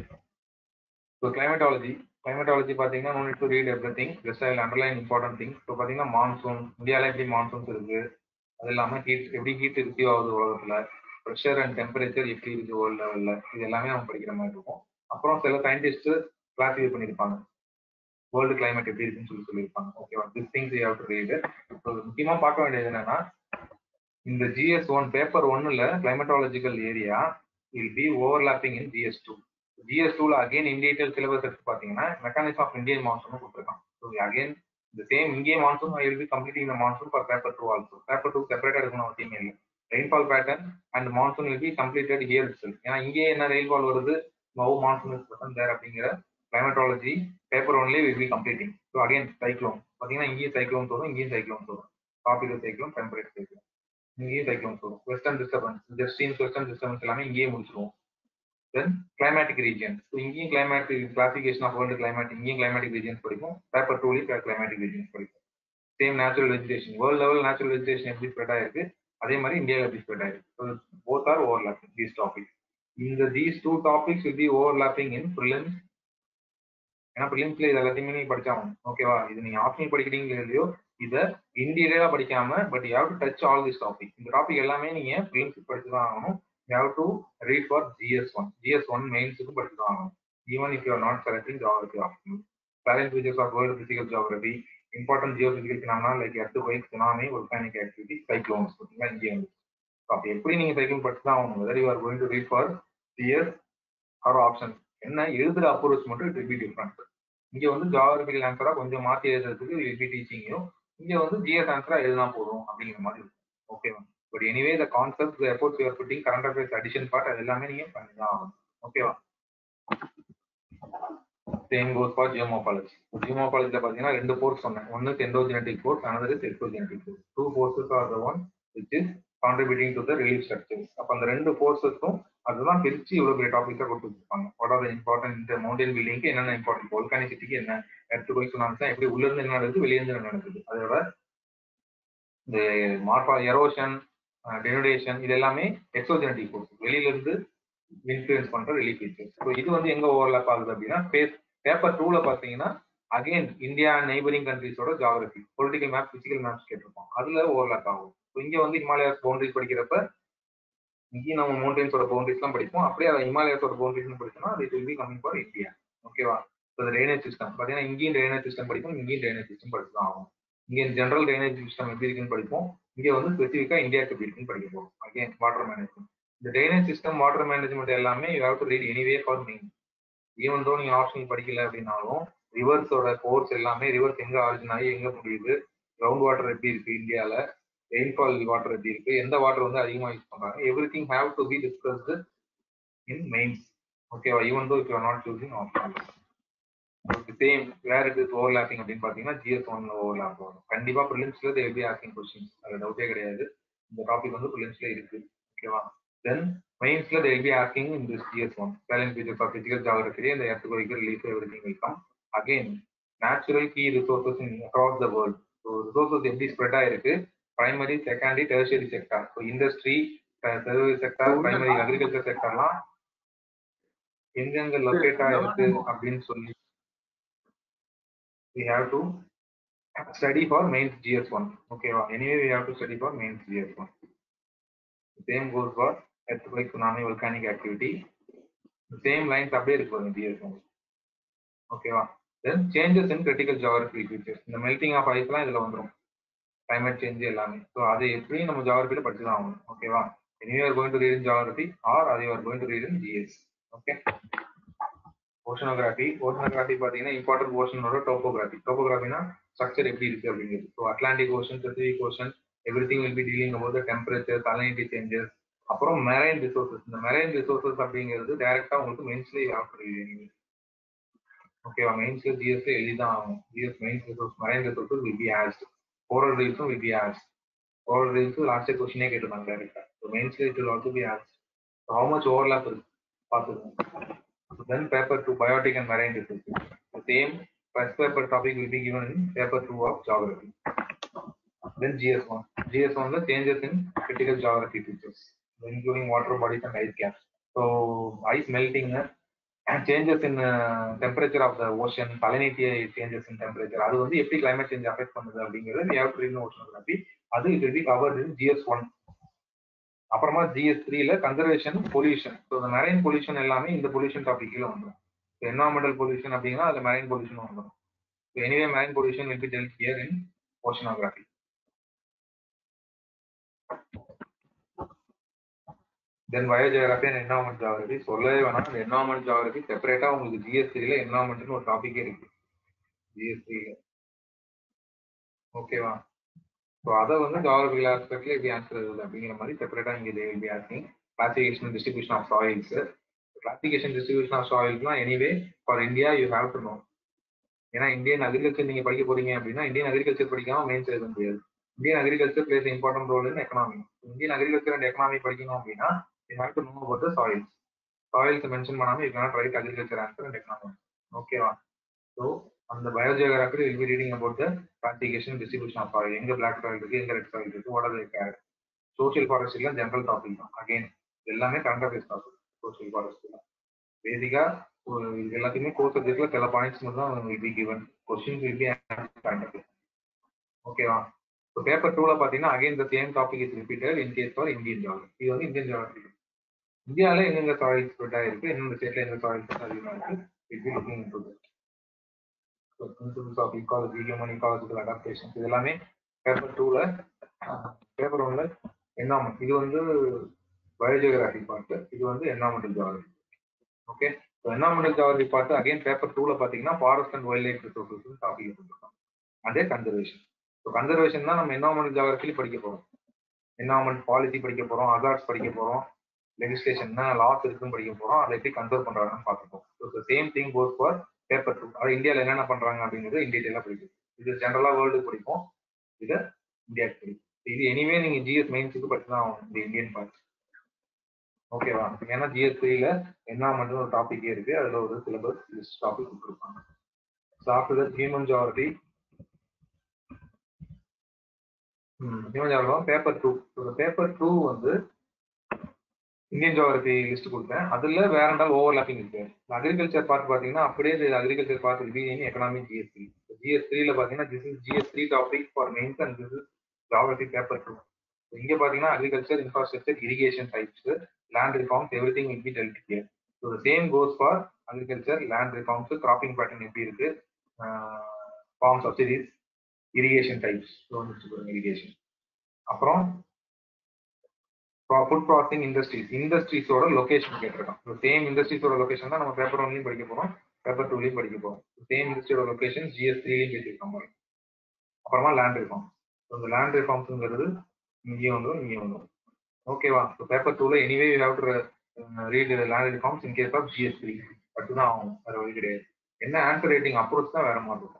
so climatology climatology பார்த்தீங்கன்னா no need to read everything just I underline important thing so பார்த்தீங்கன்னா monsoon இந்தியாவில் எப்படி மான்சூன்ஸ் இருக்கு அது இல்லாமல் ஹீட் எப்படி ஹீட் ரிசீவ் ஆகுது உலகத்தில் ப்ரெஷர் அண்ட் டெம்பரேச்சர் எப்படி இருக்கு வேர்ல்ட் லெவலில் இது எல்லாமே நம்ம படிக்கிற மாதிரி இருக்கும் அப்புறம் சில சயின்டிஸ்ட் கிளாசிஃபை பண்ணியிருப்பாங்க வேர்ல்டு கிளைமேட் எப்படி இருக்குன்னு சொல்லி சொல்லியிருப்பாங்க ஓகேவா this things you have to read so முக்கியமாக பார்க்க வேண்டியது என்னன்னா இந்த ஜிஎஸ் ஒன் பேப்பர் ஒன்னுல climatological area will be overlapping in GS two GS டூல அகைன் இன் டீடைல் சிலபஸ் எடுத்து பார்த்தீங்கன்னா மெக்கானிக்ஸ் ஆஃப் இந்தியன் மான்சூன் கொடுத்துருக்கான் ஸோ அகைன் இந்த same Indian monsoon I will be completing இந்த monsoon for paper two also paper two செப்பரேட்டா இருக்கணும் அவசியமே இல்லை rainfall pattern and monsoon will be completed here it's ஏன்னா இங்கே என்ன ரெயின்ஃபால் வருது how monsoon is present there அப்படிங்கிற கிளைமேட்டாலஜி பேப்பர் ஒன்லேயே will be completing so again cyclone பார்த்தீங்கன்னா இங்கேயும் சைக்ளோன்ஸ் வரும் இங்கேயும் சைக்ளோன்ஸ் வரும் டாபிக்கல் சைக்ளோன் டெம்பரேட் சைக்ளோன் இங்கேயும் சைக்ளோன்ஸ் வரும் வெஸ்டர்ன் டிஸ்டர்பன்ஸ் ஜஸ்டின்ஸ் வெஸ்டர்ன் டிஸ்டர்பன்ஸ் எல்லாமே இங்கேயே முடிச்சிருவோம் தென் கிளைமேட்டிக் ரீஜன் ஸோ இங்கேயும் climatic classification of world climate இங்கேயும் கிளைமேட்டிக் ரீஜன்ஸ் படிப்போம் பேப்பர் டூலையும் கிளைமேட்டிக் ரீஜன்ஸ் படிப்போம் same natural vegetation world level natural vegetation எப்படி ஸ்ப்ரெட் ஆயிருக்கு அதே மாதிரி இந்தியாவில் எப்படி ஸ்ப்ரெட் ஆயிருக்கு both are overlapping these topics இந்த these two topics will be overlapping in prelims ஏன்னா ப்ரிலிம்ஸ்ல இது எல்லாத்தையுமே நீங்க படிச்சாகணும் ஓகேவா இது நீங்க ஆப்ஷனல் படிக்கிறீங்களோ இல்லையோ இதை இன்டீரியலா படிக்காம but you have to touch all this topic இந்த டாபிக் எல்லாமே நீங்க ப்ரிலிம்ஸ் படிச்சு தான் ஆகணும் you have to read for GS1. GS1 மெயின்ஸுக்கும் படிச்சு தான் ஆகணும் even if you are not selecting geography option parent features of world physical geography important geophysical phenomena like earth white tsunami volcanic activity cyclones பார்த்தீங்கன்னா இங்கே வந்து அப்போ எப்படி நீங்க cycle படிச்சு தான் ஆகணும் whether you are going to read for CS or option என்ன எழுதுற அப்ரோச் மட்டும் இட் வில் பி டிஃப்ரெண்ட் இங்க வந்து ஜாகிரபிக்கல் ஆன்சரா கொஞ்சம் மாத்தி எழுதுறதுக்கு வில் பி டீச்சிங்கும் இங்க வந்து ஜிஎஸ் ஆன்சரா எழுதினா போதும் அப்படிங்கிற மாதிரி இருக்கும் ஓகேவா but anyway the concept efforts you're putting current affairs addition part அது எல்லாமே நீங்க பண்ணி தான் ஆகணும் ஓகேவா சேம் கோஸ் ஃபார் ஜியோமோபாலஜி ஜியோமோபாலஜில பாத்தீங்கன்னா ரெண்டு கோர்ஸ் சொன்னேன் ஒன்னு endogenetic course another is exogenetic course two courses are the one which is contributing to the relief structures அப்ப அந்த ரெண்டு கோர்சஸும் அதுதான் பிரிச்சு இவ்வளவு பெரிய டாபிக்ஸா கொடுத்து வச்சிருப்பாங்க வாட் ஆர் இம்பார்ட்டன்ட் இந்த மவுண்டன் பில்டிங்க்கு என்னென்ன இம்பார்ட்டன்ட் volcanicity என்ன எடுத்து போய் சொன்னாங்க எப்படி உள்ள இருந்து என்ன நடக்குது வெளியே இருந்து என்ன நடக்குது அதோட இந்த மார்பா எரோஷன் டெனுடேஷன் இது எல்லாமே எக்ஸோஜெனட்டிக் கோர்ஸ் வெளியில இருந்து இன்ஃபுளுன்ஸ் பண்ற ரிலீஃப் ஃபீச்சர்ஸ் ஸோ இது வந்து எங்க ஓவர்லாப் ஆகுது அப்படின்னா பேஸ் பேப்பர் டூல பாத்தீங்கன்னா அகைன் இந்தியா நெய்பரிங் கண்ட்ரிஸோட geography political map physical maps கேட்டிருப்போம் அதுல ஓவர்லாப் ஆகும் ஸோ இங்க வந்து ஹிமாலயாஸ் பவுண்டரிஸ் படிக்கிறப்ப இங்கேயும் நம்ம மவுண்டன்ஸோட பவுண்டரிஸ் தான் படிப்போம் அப்படியே அதை ஹிமாலயாஸோட பவுண்டரிஸ் படிச்சோம்னா அது will be coming for India ஓகேவா ஸோ ட்ரைனேஜ் சிஸ்டம் பார்த்தீங்கன்னா இங்கேயும் ட்ரைனேஜ் சிஸ்டம் படிப்போம் இங்கேயும் ட்ரைனேஜ் சிஸ்டம் படிச்சு தான் ஆகும் இங்கே ஜென்ரல் ட்ரைனேஜ் சிஸ்டம் எப்படி இருக்குன்னு படிப்போம் இங்கே வந்து ஸ்பெசிஃபிக்கா இந்தியாவுக்கு எப்படி இருக்குன்னு படிக்க போகிறோம் அகைன் வாட்டர் மேனேஜ்மெண்ட் இந்த ட்ரைனேஜ் சிஸ்டம் வாட்டர் மேனேஜ்மெண்ட் எல்லாமே you have to read anyway for main even though நீங்க ஆப்ஷனல் படிக்கல அப்படின்னாலும் ரிவர்ஸோட கோர்ஸ் எல்லாமே ரிவர்ஸ் எங்க ஆரிஜின் ஆகி எங்க முடியுது கிரவுண்ட் வாட்டர் எப்படி இருக்கு இந்தியால ரெயின்ஃபால் வாட்டர் எப்படி இருக்கு எந்த வாட்டர் வந்து அதிகமாக யூஸ் பண்றாங்க everything have to be discussed in mains. Okay, even though if you are not choosing optional. Same where it is overlapping அப்படின்னு பார்த்தீங்கன்னா ஜிஎஸ் ஒன்ல ஓவர்லாப் வரும் கண்டிப்பா ப்ரிலிம்ஸ்ல தே பி ஆஸ்கிங் கொஸ்டின்ஸ் அது டவுட்டே கிடையாது இந்த டாபிக் வந்து ப்ரிலிம்ஸ்ல இருக்கு ஓகேவா தென் மெயின்ஸ்ல they be asking in this GS one balance features of physical geography இந்த எர்த்குவைக்கு relief everything will come again natural key resources in across the world so resources எப்படி ஸ்ப்ரெட் ஆயிருக்கு primary secondary tertiary sector so industry service sector primary agriculture செக்டார்லாம் எங்கெங்க locate ஆயிருக்கு அப்படின்னு சொல்லி we have to study for mains GS1. Okay, well, anyway, we have to study for mains GS1. The same goes for earthquake, tsunami, volcanic activity. The same lines அப்படியே இருக்கு பாருங்க GS1. ஓகேவா then changes in critical geography features இந்த melting of ஐஸ்லாம் இதுல வந்துடும் climate change எல்லாமே so அது எப்படியும் நம்ம ஜியாகிரபியில படிச்சு தான் ஆகணும் ஓகேவா anyway are going to read in geography are அது are going to read in GS okay oceanography oceanography பார்த்தீங்கன்னா இம்பார்ட்டன்ட் ஓஷனோட டோபோகிராஃபி டோபோகிராஃபினா ஸ்ட்ரக்சர் எப்படி இருக்கு அப்படிங்கிறது so Atlantic ocean Pacific ocean everything will be dealing about temperature salinity changes அப்புறம் marine resources இந்த marine resources அப்படிங்கிறது டைரக்டா உங்களுக்கு மெயின்ஸ்லேயே ஆஃபர் ஓகேவா மெயின்ஸ்ல ஜிஎஸ்ல எழுதிதான் ஆகும் GS mains resource marine resources will be asked coral ரீல்ஸும் will be asked coral reefs last கொஸ்டினே கேட்டுருக்காங்க டைரக்டா ஸோ மெயின்ஸ்ல it will also be asked how much overlap இருக்கு பார்த்துக்கோங்க then paper 2 biotic and marine resources the same first paper topic will be given in paper 2 of geography then gs1 gs1 the changes in critical geography features including water bodies and ice caps so ice melting uh, and changes in uh, temperature of the ocean salinity changes in temperature அது வந்து எப்படி climate change affect பண்ணுது அப்படிங்கிறது we have to read in oceanography அது it will be covered in gs1 அப்புறமா GS த்ரீல conservation pollution so இந்த marine pollution எல்லாமே இந்த பொல்யூஷன் டாபிக் கீழே வந்துடும் என்வாமெண்டல் பொல்யூஷன் அப்படின்னா அதுல மெரைன் பொல்யூஷன் வந்துடும் anyway marine pollution will be dealt here in oceanography then biogeography and environment geography சொல்லவே வேணாம் அந்த என்வாமெண்ட் ஜியாகிரபி செப்பரேட்டா உங்களுக்கு ஜிஎஸ் த்ரீல என்வாமெண்ட்னு ஒரு டாபிக்கே இருக்கு ஜிஎஸ் த்ரீல ஓகேவா ஸோ அதை வந்து ஜாகிரபிக்கல் ஆஸ்பெக்ட்ல எப்படி ஆன்சர் அப்படிங்கிற மாதிரி செப்பரேட்டா இங்க be asking classification distribution of soils classification distribution of சாயில்ஸ்லாம் anyway for India you have to know ஏன்னா இந்தியன் அக்ரிகல்ச்சர் நீங்க படிக்க போறீங்க அப்படின்னா இந்தியன் அக்ரிகல்ச்சர் படிக்காம மெயின்ஸ் எழுத முடியாது Indian agriculture plays important role in economy Indian agriculture and economy படிக்கணும் அப்படின்னா you have to know about the soils soils mention பண்ணாம you cannot write agriculture answer and economy ஓகேவா ஸோ அந்த biogeography will be reading about the classification distribution of soil எங்க black soil இருக்கு எங்க red soil இருக்கு what are care social ஃபாரஸ்ட்ல general topic தான் again எல்லாமே கரண்ட் அஃபேர்ஸ் டாபிக் சோஷியல் ஃபாரஸ்ட்ல பேசிக்கா இது எல்லாத்தையுமே கோர்ஸ் சப்ஜெக்ட்ல சில பாயிண்ட்ஸ் மட்டும் தான் will be given question will be ஓகேவா ஸோ பேப்பர் டூல பாத்தீங்கன்னா again the same topic is repeated in case for Indian geography இது வந்து இந்தியன் ஜாகிரபி இந்தியாவில் எங்கெங்க சாயில் ஸ்ப்ரெட் ஆயிருக்கு எந்தெந்த ஸ்டேட்ல எந்த சாயில் அதிகமா இருக்கு it be looking into principles of ecology human ecological adaptation இது எல்லாமே பேப்பர் டூல பேப்பர் ஒன்ல என்னாமெண்ட் இது வந்து பயோஜியோகிராஃபி பார்ட் இது வந்து environmental geography okay environmental geography part again paper டூல பாத்தீங்கன்னா forest and wildlife resources topic கொடுத்துருக்கோம் அதே கன்சர்வேஷன் ஸோ கன்சர்வேஷன் தான் நம்ம என்வாமெண்டல் ஜியாகிரபில படிக்க போறோம் என்வாமெண்ட் பாலிசி படிக்க போறோம் அசார்ட்ஸ் படிக்க போறோம் லெஜிஸ்லேஷன் லாஸ் இருக்குன்னு படிக்க போறோம் அதை எப்படி கன்சர்வ் பண்றாங்கன்னு பார்த்துப்போம் so same thing goes for paper two அது இந்தியாவில் என்னென்ன பண்றாங்க அப்படிங்கிறது இன் டீட்டெயிலாக படிக்கும் இது ஜென்ரலா வேர்ல்டு படிப்போம் இதை இந்தியாவுக்கு படிக்கும் இது எனிவே நீங்க ஜிஎஸ் மெயின்ஸுக்கு படிச்சு தான் ஆகணும் இந்த இந்தியன் பார்ட் ஓகேவா ஏன்னா ஜிஎஸ் த்ரீல என்ன மட்டும் ஒரு டாபிக்கே இருக்கு அதுல ஒரு சிலபஸ் லிஸ்ட் டாபிக் கொடுத்துருப்பாங்க so after that human geography human geography paper two paper two வந்து இந்தியன் ஜியோகிரபி லிஸ்ட் கொடுத்தேன் அதுல வேற இருந்தாலும் ஓவர்லாப்பிங் இருக்கு அக்ரிகல்ச்சர் பார்ட் பாத்தீங்கன்னா அப்படியே agriculture part be in economy GS three GS த்ரீல பாத்தீங்கன்னா this is GS three topic for mains and this is geography paper two இங்க பாத்தீங்கன்னா agriculture infrastructure irrigation types land reforms everything will be dealt here so same goes for agriculture land reforms cropping pattern எப்படி இருக்கு farm subsidies irrigation types irrigation அப்புறம் food processing industries இண்டஸ்ட்ரீஸோட location கேட்டிருக்கோம் same இண்டஸ்ட்ரீஸோட location தான் நம்ம paper ஒன்லையும் படிக்க போறோம் பேப்பர் டூலையும் படிக்க போறோம் சேம் இண்டஸ்ட்ரியோட லொகேஷன் ஜிஎஸ் த்ரீலையும் பேசியிருக்கோம் அப்புறமா லேண்ட் ரிஃபார்ம் இந்த லேண்ட் ரிஃபார்ம்ஸ்ங்கிறது இங்கேயும் வந்துடும் இங்கேயும் வந்துடும் ஓகேவா ஸோ பேப்பர் டூல anyway you have to read land forms in case of GS three மட்டும்தான் ஆகும் வேற வழி கிடையாது என்ன ஆன்சர் ரேட்டிங் அப்ரோச் தான் வேற மாதிரி இருக்கும்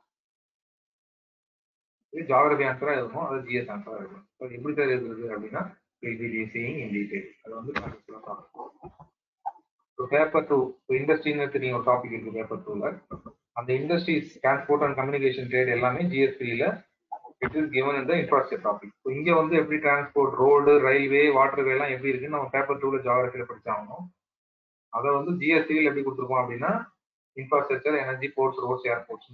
இது ஜாகிரபி ஆன்சரா இருக்கும் அது ஜிஎஸ் ஆன்சரா இருக்கும் ஸோ எப்படி சார் இருக்குது அப்படின்னா சீயிங் இன் டீடைல் அது வந்து பேப்பர் டூ இண்டஸ்ட்ரின்னு நீங்க ஒரு டாபிக் இருக்கு பேப்பர் டூல அந்த industries transport and communication trade எல்லாமே ஜிஎஸ்டில இட் இஸ் கிவன் இந்த இன்ஃப்ராஸ்ட்ரக்சர் டாபிக் ஸோ இங்க வந்து எப்படி டிரான்ஸ்போர்ட் ரோடு ரயில்வே வாட்டர்வே எல்லாம் எப்படி இருக்குன்னு நம்ம பேப்பர் டூல ஜாகிரபியில படிச்சாகணும் அதை வந்து ஜிஎஸ்டியில் எப்படி கொடுத்துருக்கோம் அப்படின்னா infrastructure energy ports roads airports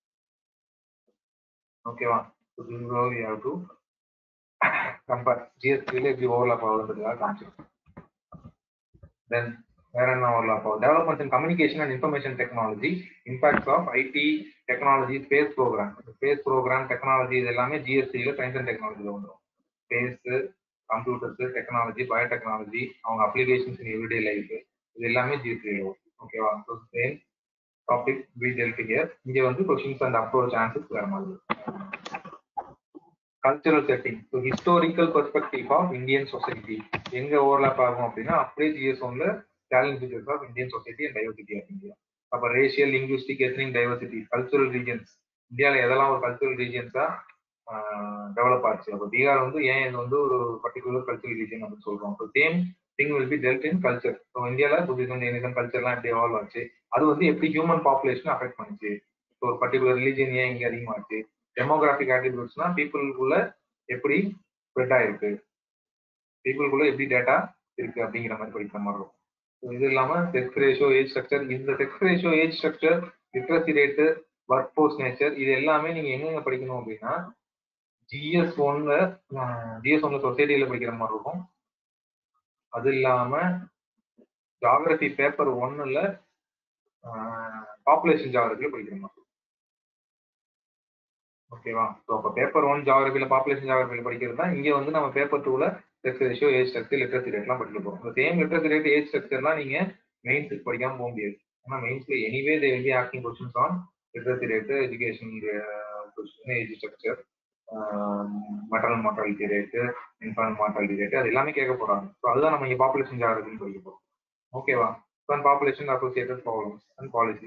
ஓகேவா டு கம்பேர் ஜிஎஸ்டியில் எப்படி ஓவர்லாப் ஆகுதுன்றதுக்காக காமிச்சிருக்கோம் தென் வேற என்ன ஓவர்லாப் ஆகும் development in communication and information technology impacts of IT technology space programme space programme technology இது எல்லாமே ஜிஎஸ்டியில் சயின்ஸ் அண்ட் டெக்னாலஜியில் வந்துடும் ஸ்பேஸ் கம்ப்யூட்டர்ஸ் டெக்னாலஜி பயோடெக்னாலஜி அவங்க அப்ளிகேஷன்ஸ் இன் எவ்ரிடே லைஃப் இது எல்லாமே ஜிஎஸ்டியில் வரும் ஓகேவா so same topic we dealt here இங்க வந்து கொஸ்டின்ஸ் அண்ட் அப்ரோச் ஆன்சர்ஸ் வேற மாதிரி cultural setting so historical perspective of Indian society எங்க ஓவர்லாப் ஆகும் அப்படின்னா அப்படியே ஜிஎஸ் ஒன்ல challenge features of Indian society and diversity of India அப்போ racial linguistic ethnic diversity cultural regions இந்தியாவில் எதெல்லாம் ஒரு கல்ச்சுரல் ரீஜன்ஸா டெவலப் ஆச்சு அப்போ பீகார் வந்து ஏன் இது வந்து ஒரு பர்டிகுலர் கல்ச்சுரல் ரீஜன் அப்படின்னு சொல்றோம் so same thing will be dealt in culture so இந்தியாவில் புத்திசம் ஜெயினிசம் கல்ச்சர்லாம் எப்படி எவால்வ் ஆச்சு அது வந்து எப்படி ஹியூமன் பாப்புலேஷன் அஃபெக்ட் பண்ணுச்சு ஸோ ஒரு பர்டிகுலர் ரிலீஜன் ஏன் இங்கே அதிகமாச்சு டெமோகிராஃபிக் ஆட்டிடியூட்ஸ்னா பீப்புளுக்குள்ள எப்படி ஸ்ப்ரெட் ஆயிருக்கு பீப்புளுக்குள்ள எப்படி டேட்டா இருக்கு அப்படிங்கிற மாதிரி படிக்கிற மாதிரி இருக்கும் ஸோ இது இல்லாம செக்ஸ் ரேஷியோ ஏஜ் ஸ்ட்ரக்சர் இந்த sex ratio age structure literacy rate workforce nature இது எல்லாமே நீங்க எங்கெங்க படிக்கணும் அப்படின்னா ஜிஎஸ் ஒன்ல ஜிஎஸ் ஒன்ல சொசைட்டியில படிக்கிற மாதிரி இருக்கும் அது இல்லாம ஜாகிரபி பேப்பர் ஒன்னுல பாப்புலேஷன் ஜாகிரபியில படிக்கிற மாதிரி ஓகேவா ஸோ அப்போ பேப்பர் ஒன் ஜாகிரபியில் பாப்புலேஷன் ஜாகிரபியில் படிக்கிறது தான் இங்கே வந்து நம்ம பேப்பர் டூவில் sex ratio age structure literacy ரேட்லாம் படிக்க போகிறோம் இந்த சேம் லிட்ரஸி ரேட் ஏஜ் ஸ்ட்ரக்சர்லாம் நீங்கள் மெயின்ஸுக்கு படிக்காமல் போக முடியாது ஏன்னா மெயின்ஸ்ல anyway they will be asking questions on literacy rate education question age structure maternal mortality rate infant mortality rate அது எல்லாமே கேட்க போகிறாங்க ஸோ அதுதான் நம்ம இங்கே பாப்புலேஷன் ஜாகிரபின்னு படிக்க போகிறோம் ஓகேவா and population associated problems and policy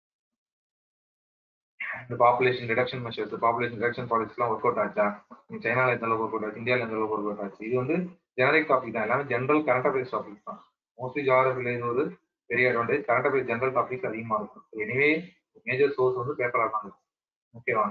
இந்த population reduction measures population reduction பாலிசிலாம் ஒர்க் அவுட் ஆச்சா சைனால எந்த அளவுக்கு ஒர்க் அவுட் ஆச்சு இந்தியாவில் எந்த அளவுக்கு ஒர்க் அவுட் ஆச்சு இது வந்து ஜெனரிக் டாபிக் தான் எல்லாமே ஜென்ரல் கரண்ட் அஃபேர்ஸ் டாபிக் தான் மோஸ்ட்லி ஜாகிரபியில் இது ஒரு பெரிய advantage current affairs general topics அதிகமாக இருக்கும் எனிவே மேஜர் சோர்ஸ் வந்து பேப்பராக தான் ஓகேவா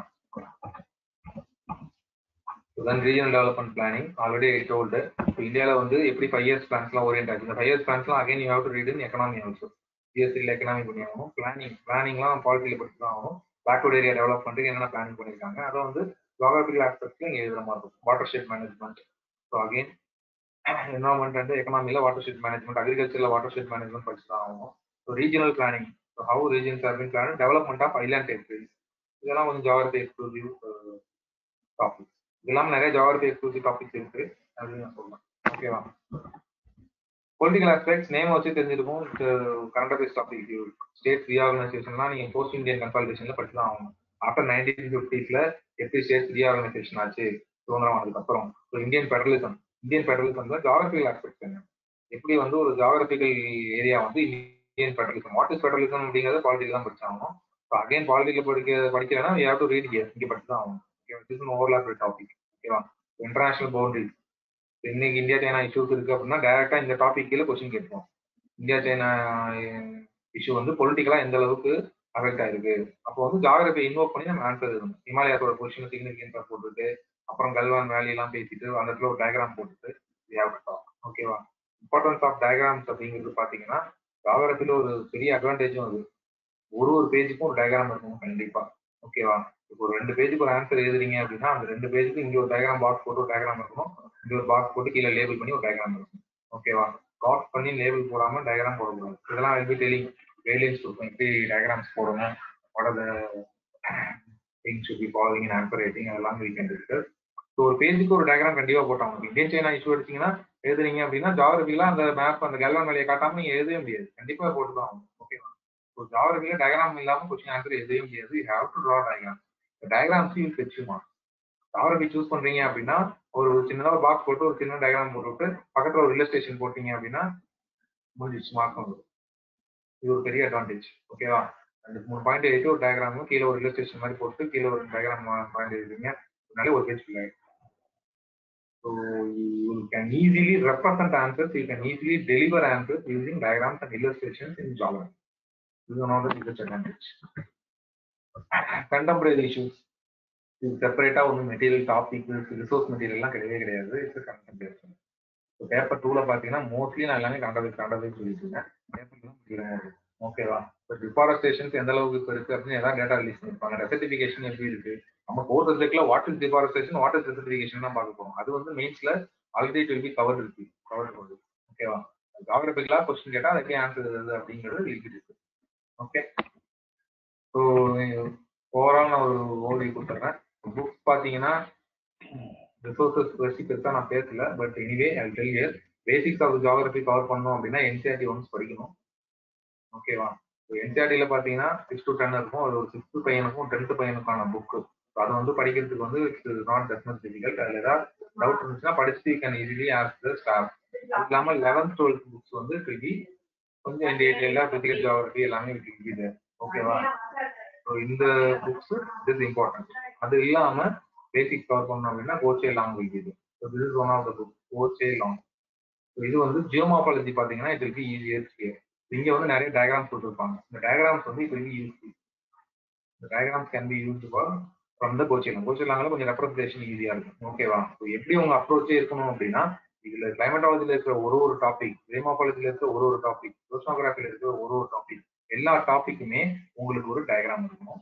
then regional development planning already told இப்போ இந்தியாவில் வந்து எப்படி ஃபைவ் இயர்ஸ் பிளான்ஸ்லாம் ஓரியன்ட் ஆச்சு இந்த ஃபைவ் இயர்ஸ் பிளான்ஸ்லாம் again you have to read in economy also சிஎஸ்சியில் எக்கனாமி பண்ணி ஆகணும் பிளானிங் பிளானிங்லாம் பாலிட்டியில் படிச்சு தான் ஆகணும் பேக்வர்ட் ஏரியா டெவலப்மெண்ட்டுக்கு என்னென்ன பிளானிங் பண்ணியிருக்காங்க அதை வந்து ஜாகிரபிக்கல் ஆஸ்பெக்ட்ல இங்கே எழுதுற மாதிரி இருக்கும் watershed management so again environment and எக்கனாமியில் வாட்டர் ஷெட் மேனேஜ்மெண்ட் அக்ரிகல்ச்சரில் வாட்டர் ஷெட் மேனேஜ்மெண்ட் படிச்சு தான் ஆகும் so regional planning so how regions are been plan development of island territories இதெல்லாம் கொஞ்சம் ஜாகிரபி எக்ஸ்க்ளூசிவ் டாபிக்ஸ் இதெல்லாம் நிறைய ஜாகிரபி எக்ஸ்க்ளூசிவ் டாபிக்ஸ் இருக்கு அப்படின்னு நான் சொல்லலாம் ஓகேவா பொலிட்டிக்கல் ஆஸ்பெக்ட்ஸ் நேம் வச்சு தெரிஞ்சிருக்கும் கரண்ட் அஃபேர்ஸ் டாபிக் ஸ்டேட் ரீஆர்கனைசேஷன்லாம் நீங்க போஸ்ட் இந்தியன் கன்சால்டேஷன்ல படிச்சு தான் ஆகணும் ஆஃப்டர் நைன்டீன் ஃபிஃப்டிஸ்ல எப்படி ஸ்டேட் ரீஆர்கனைசேஷன் ஆச்சு சுதந்திரம் ஆனதுக்கு அப்புறம் ஸோ இந்தியன் ஃபெடரலிசம் இந்தியன் ஃபெடரலிசம்ல ஜாகிரபிக்கல் ஆஸ்பெக்ட்ஸ் என்ன எப்படி வந்து ஒரு ஜாகிரபிக்கல் ஏரியா வந்து Indian federalism what is federalism அப்படிங்கறத பாலிட்டிக் தான் படிச்சாகணும் ஸோ அகைன் பாலிட்டிக்ல படிக்க படிக்கிறேன்னா you have to read here இங்கே படிச்சு தான் ஆகணும் ஓகே ஓவர்லாப் டாபிக் ஓகேவா இன்டர்நேஷனல் பவுண்டரிஸ் இன்னைக்கு இந்தியா சைனா இஷ்யூஸ் இருக்கு அப்படின்னா டைரக்டா இந்த டாபிக் கீழே கொஸ்டின் கேட்போம் இந்தியா சைனா இஷ்யூ வந்து பொலிட்டிக்கலா எந்த அளவுக்கு அஃபெக்ட் ஆயிருக்கு அப்போ வந்து ஜாகிரபி இன்வோக் பண்ணி நம்ம ஆன்சர் எழுதணும் ஹிமாலயாத்தோட பொசிஷன் சிக்னிஃபிகன்ஸா போட்டுட்டு அப்புறம் கல்வான் வேலி எல்லாம் பேசிட்டு அந்த இடத்துல ஒரு டயக்ராம் போட்டுட்டு ஓகேவா இம்பார்ட்டன்ஸ் ஆஃப் டயக்ராம்ஸ் அப்படிங்கிறது பாத்தீங்கன்னா ஜாகிரபில ஒரு பெரிய அட்வான்டேஜும் அது ஒரு ஒரு பேஜுக்கும் ஒரு டயக்ராம் இருக்கும் கண்டிப்பா ஓகேவா இப்போ ஒரு ரெண்டு பேஜுக்கு ஒரு ஆன்சர் எழுதுறீங்க அப்படின்னா அந்த ரெண்டு பேஜுக்கு இங்க ஒரு டயக்ராம் பாக்ஸ் போட்டு ஒரு டயக்ராம் இருக்கணும் இங்க ஒரு பாக்ஸ் போட்டு கீழே லேபிள் பண்ணி ஒரு டயக்ராம் இருக்கும் ஓகேவா பாக்ஸ் பண்ணி லேபிள் போடாம டயக்ராம் போடக்கூடாது இதெல்லாம் எப்படி டெலிங் கைட்லைன்ஸ் கொடுக்கும் எப்படி டயக்ராம்ஸ் போடணும் what thing should be following in answer writing அதெல்லாம் வீ கேன் டிஸ்கஸ் ஸோ ஒரு பேஜுக்கு ஒரு டயக்ராம் கண்டிப்பா போட்டாங்க இந்தியன் சைனா இஷ்யூ எடுத்தீங்கன்னா எழுதுறீங்க அப்படின்னா ஜாகிரபிலாம் அந்த மேப் அந்த கல்வான் வேலையை காட்டாம நீங்க எழுதவே முடியாது கண்டிப்பா போட்டு தான் ஆகணும் ஓகேவா ஸோ ஜாகிரபில டயக்ராம் இல்லாம கொஸ்டின் ஆன்சர் எழுதவே முடியாது you have to draw diagram diagrams you ஃபெச்சுமா ஜாகிரபி சூஸ் பண்றீங்க அப்படின்னா ஒரு சின்னதாக பாக்ஸ் போட்டு ஒரு சின்ன டயக்ராம் போட்டு பக்கத்துல ஒரு ரிலே ஸ்டேஷன் போட்டீங்க அப்படின்னா முடிஞ்சிச்சு மார்க் வந்து இது ஒரு பெரிய அட்வான்டேஜ் ஓகேவா அந்த மூணு பாயிண்ட் எழுதி ஒரு டயக்ராமும் கீழே ஒரு இல்லஸ்ட்ரேஷன் மாதிரி போட்டு கீழே ஒரு டயக்ராம் பாயிண்ட் எழுதுறீங்க அதனால ஒரு பேஜ் ஃபில் ஆயிடும் so you can easily represent answers you can easily deliver answers using diagrams and illustrations in Java இது one of the biggest advantage contemporary issues இது செப்பரேட்டா ஒன்று மெட்டீரியல் டாபிக் ரிசோர்ஸ் மெட்டீரியல்லாம் கிடையவே கிடையாது இட்ஸ் கண்டெம்பரரி இப்போ paper டூல பாத்தீங்கன்னா மோஸ்ட்லி நான் எல்லாமே கண்டது கண்டது சொல்லிட்டு இருக்கேன் பேப்பர் ஓகேவா இப்போ டிஃபாரஸ்டேஷன்ஸ் எந்த அளவுக்கு இப்போ இருக்கு அப்படின்னு ஏதாவது டேட்டா ரிலீஸ் பண்ணிருப்பாங்க ரெசர்டிஃபிகேஷன் எப்படி இருக்கு நம்ம ஃபோர் சப்ஜெக்ட்ல what is deforestation what is desertification தான் பார்க்க போறோம் அது வந்து மெயின்ஸ்ல ஆல்ரெடி வில் பி கவர் இருக்கு கவர் போகுது ஓகேவா ஜாகிரபிக்கலா கொஸ்டின் கேட்டா அதுக்கே ஆன்சர் எழுது அப்படிங்கிறது இருக்கு ஓகே ஸோ ஓவரால் நான் ஒரு ஓடி கொடுத்துட்றேன் புக்ஸ் பார்த்தீங்கன்னா ரிசோர்சஸ் பற்றி பெருசாக நான் பேசல but anyway I tell year basics of geography cover பண்ணோம் அப்படின்னா என்சிஆர்டி ஒன்ஸ் படிக்கணும் ஓகேவா என்சிஆர்டியில் பார்த்தீங்கன்னா சிக்ஸ் டு டென் இருக்கும் அது ஒரு சிக்ஸ்த்து பையனுக்கும் டென்த்து பையனுக்கான புக்கு அதை வந்து படிக்கிறதுக்கு வந்து இட்ஸ் நாட் டெஸ்ட் டிஃபிகல்ட் அதில் ஏதாவது டவுட் இருந்துச்சுன்னா படிச்சுட்டு you can easily ask the staff அது இல்லாமல் லெவன்த் டுவெல்த் புக்ஸ் வந்து திருப்பி கொஞ்சம் டீட்டெயிலாக பிசிக்கல் ஜியாகிரபி எல்லாமே இருக்குது ஓகேவா ஸோ இந்த புக்ஸ் இஸ் இம்பார்ட்டன்ட் அது இல்லாம பேசிக் கவர் பண்ணோம் அப்படின்னா கோச்சே லாங் இருக்குது so this is one of the book Goh Cheng Leong so இது வந்து ஜியோமாபாலஜி பார்த்தீங்கன்னா இது இருக்கு ஈஸியர் கிளியர் இங்க வந்து நிறைய டயக்ராம்ஸ் கொடுத்துருப்பாங்க இந்த டயக்ராம்ஸ் வந்து இப்போ யூஸ்ஃபுல் இந்த diagrams can be used for from the கோச்சேலாம் கோச்சேலாங்கில் கொஞ்சம் ரெப்ரஸன்டேஷன் ஈஸியா இருக்கும் ஓகேவா ஸோ எப்படி உங்க அப்ரோச்சே இருக்கணும் அப்படின்னா இதுல கிளைமேட்டாலஜில இருக்கிற ஒரு ஒரு டாபிக் ஜியோமாபாலஜில இருக்கிற ஒரு ஒரு டாபிக் ஓஷனோகிராஃபில இருக்கிற ஒரு ஒரு டாபிக் எல்லா டாபிக்குமே உங்களுக்கு ஒரு டயக்ராம் இருக்கணும்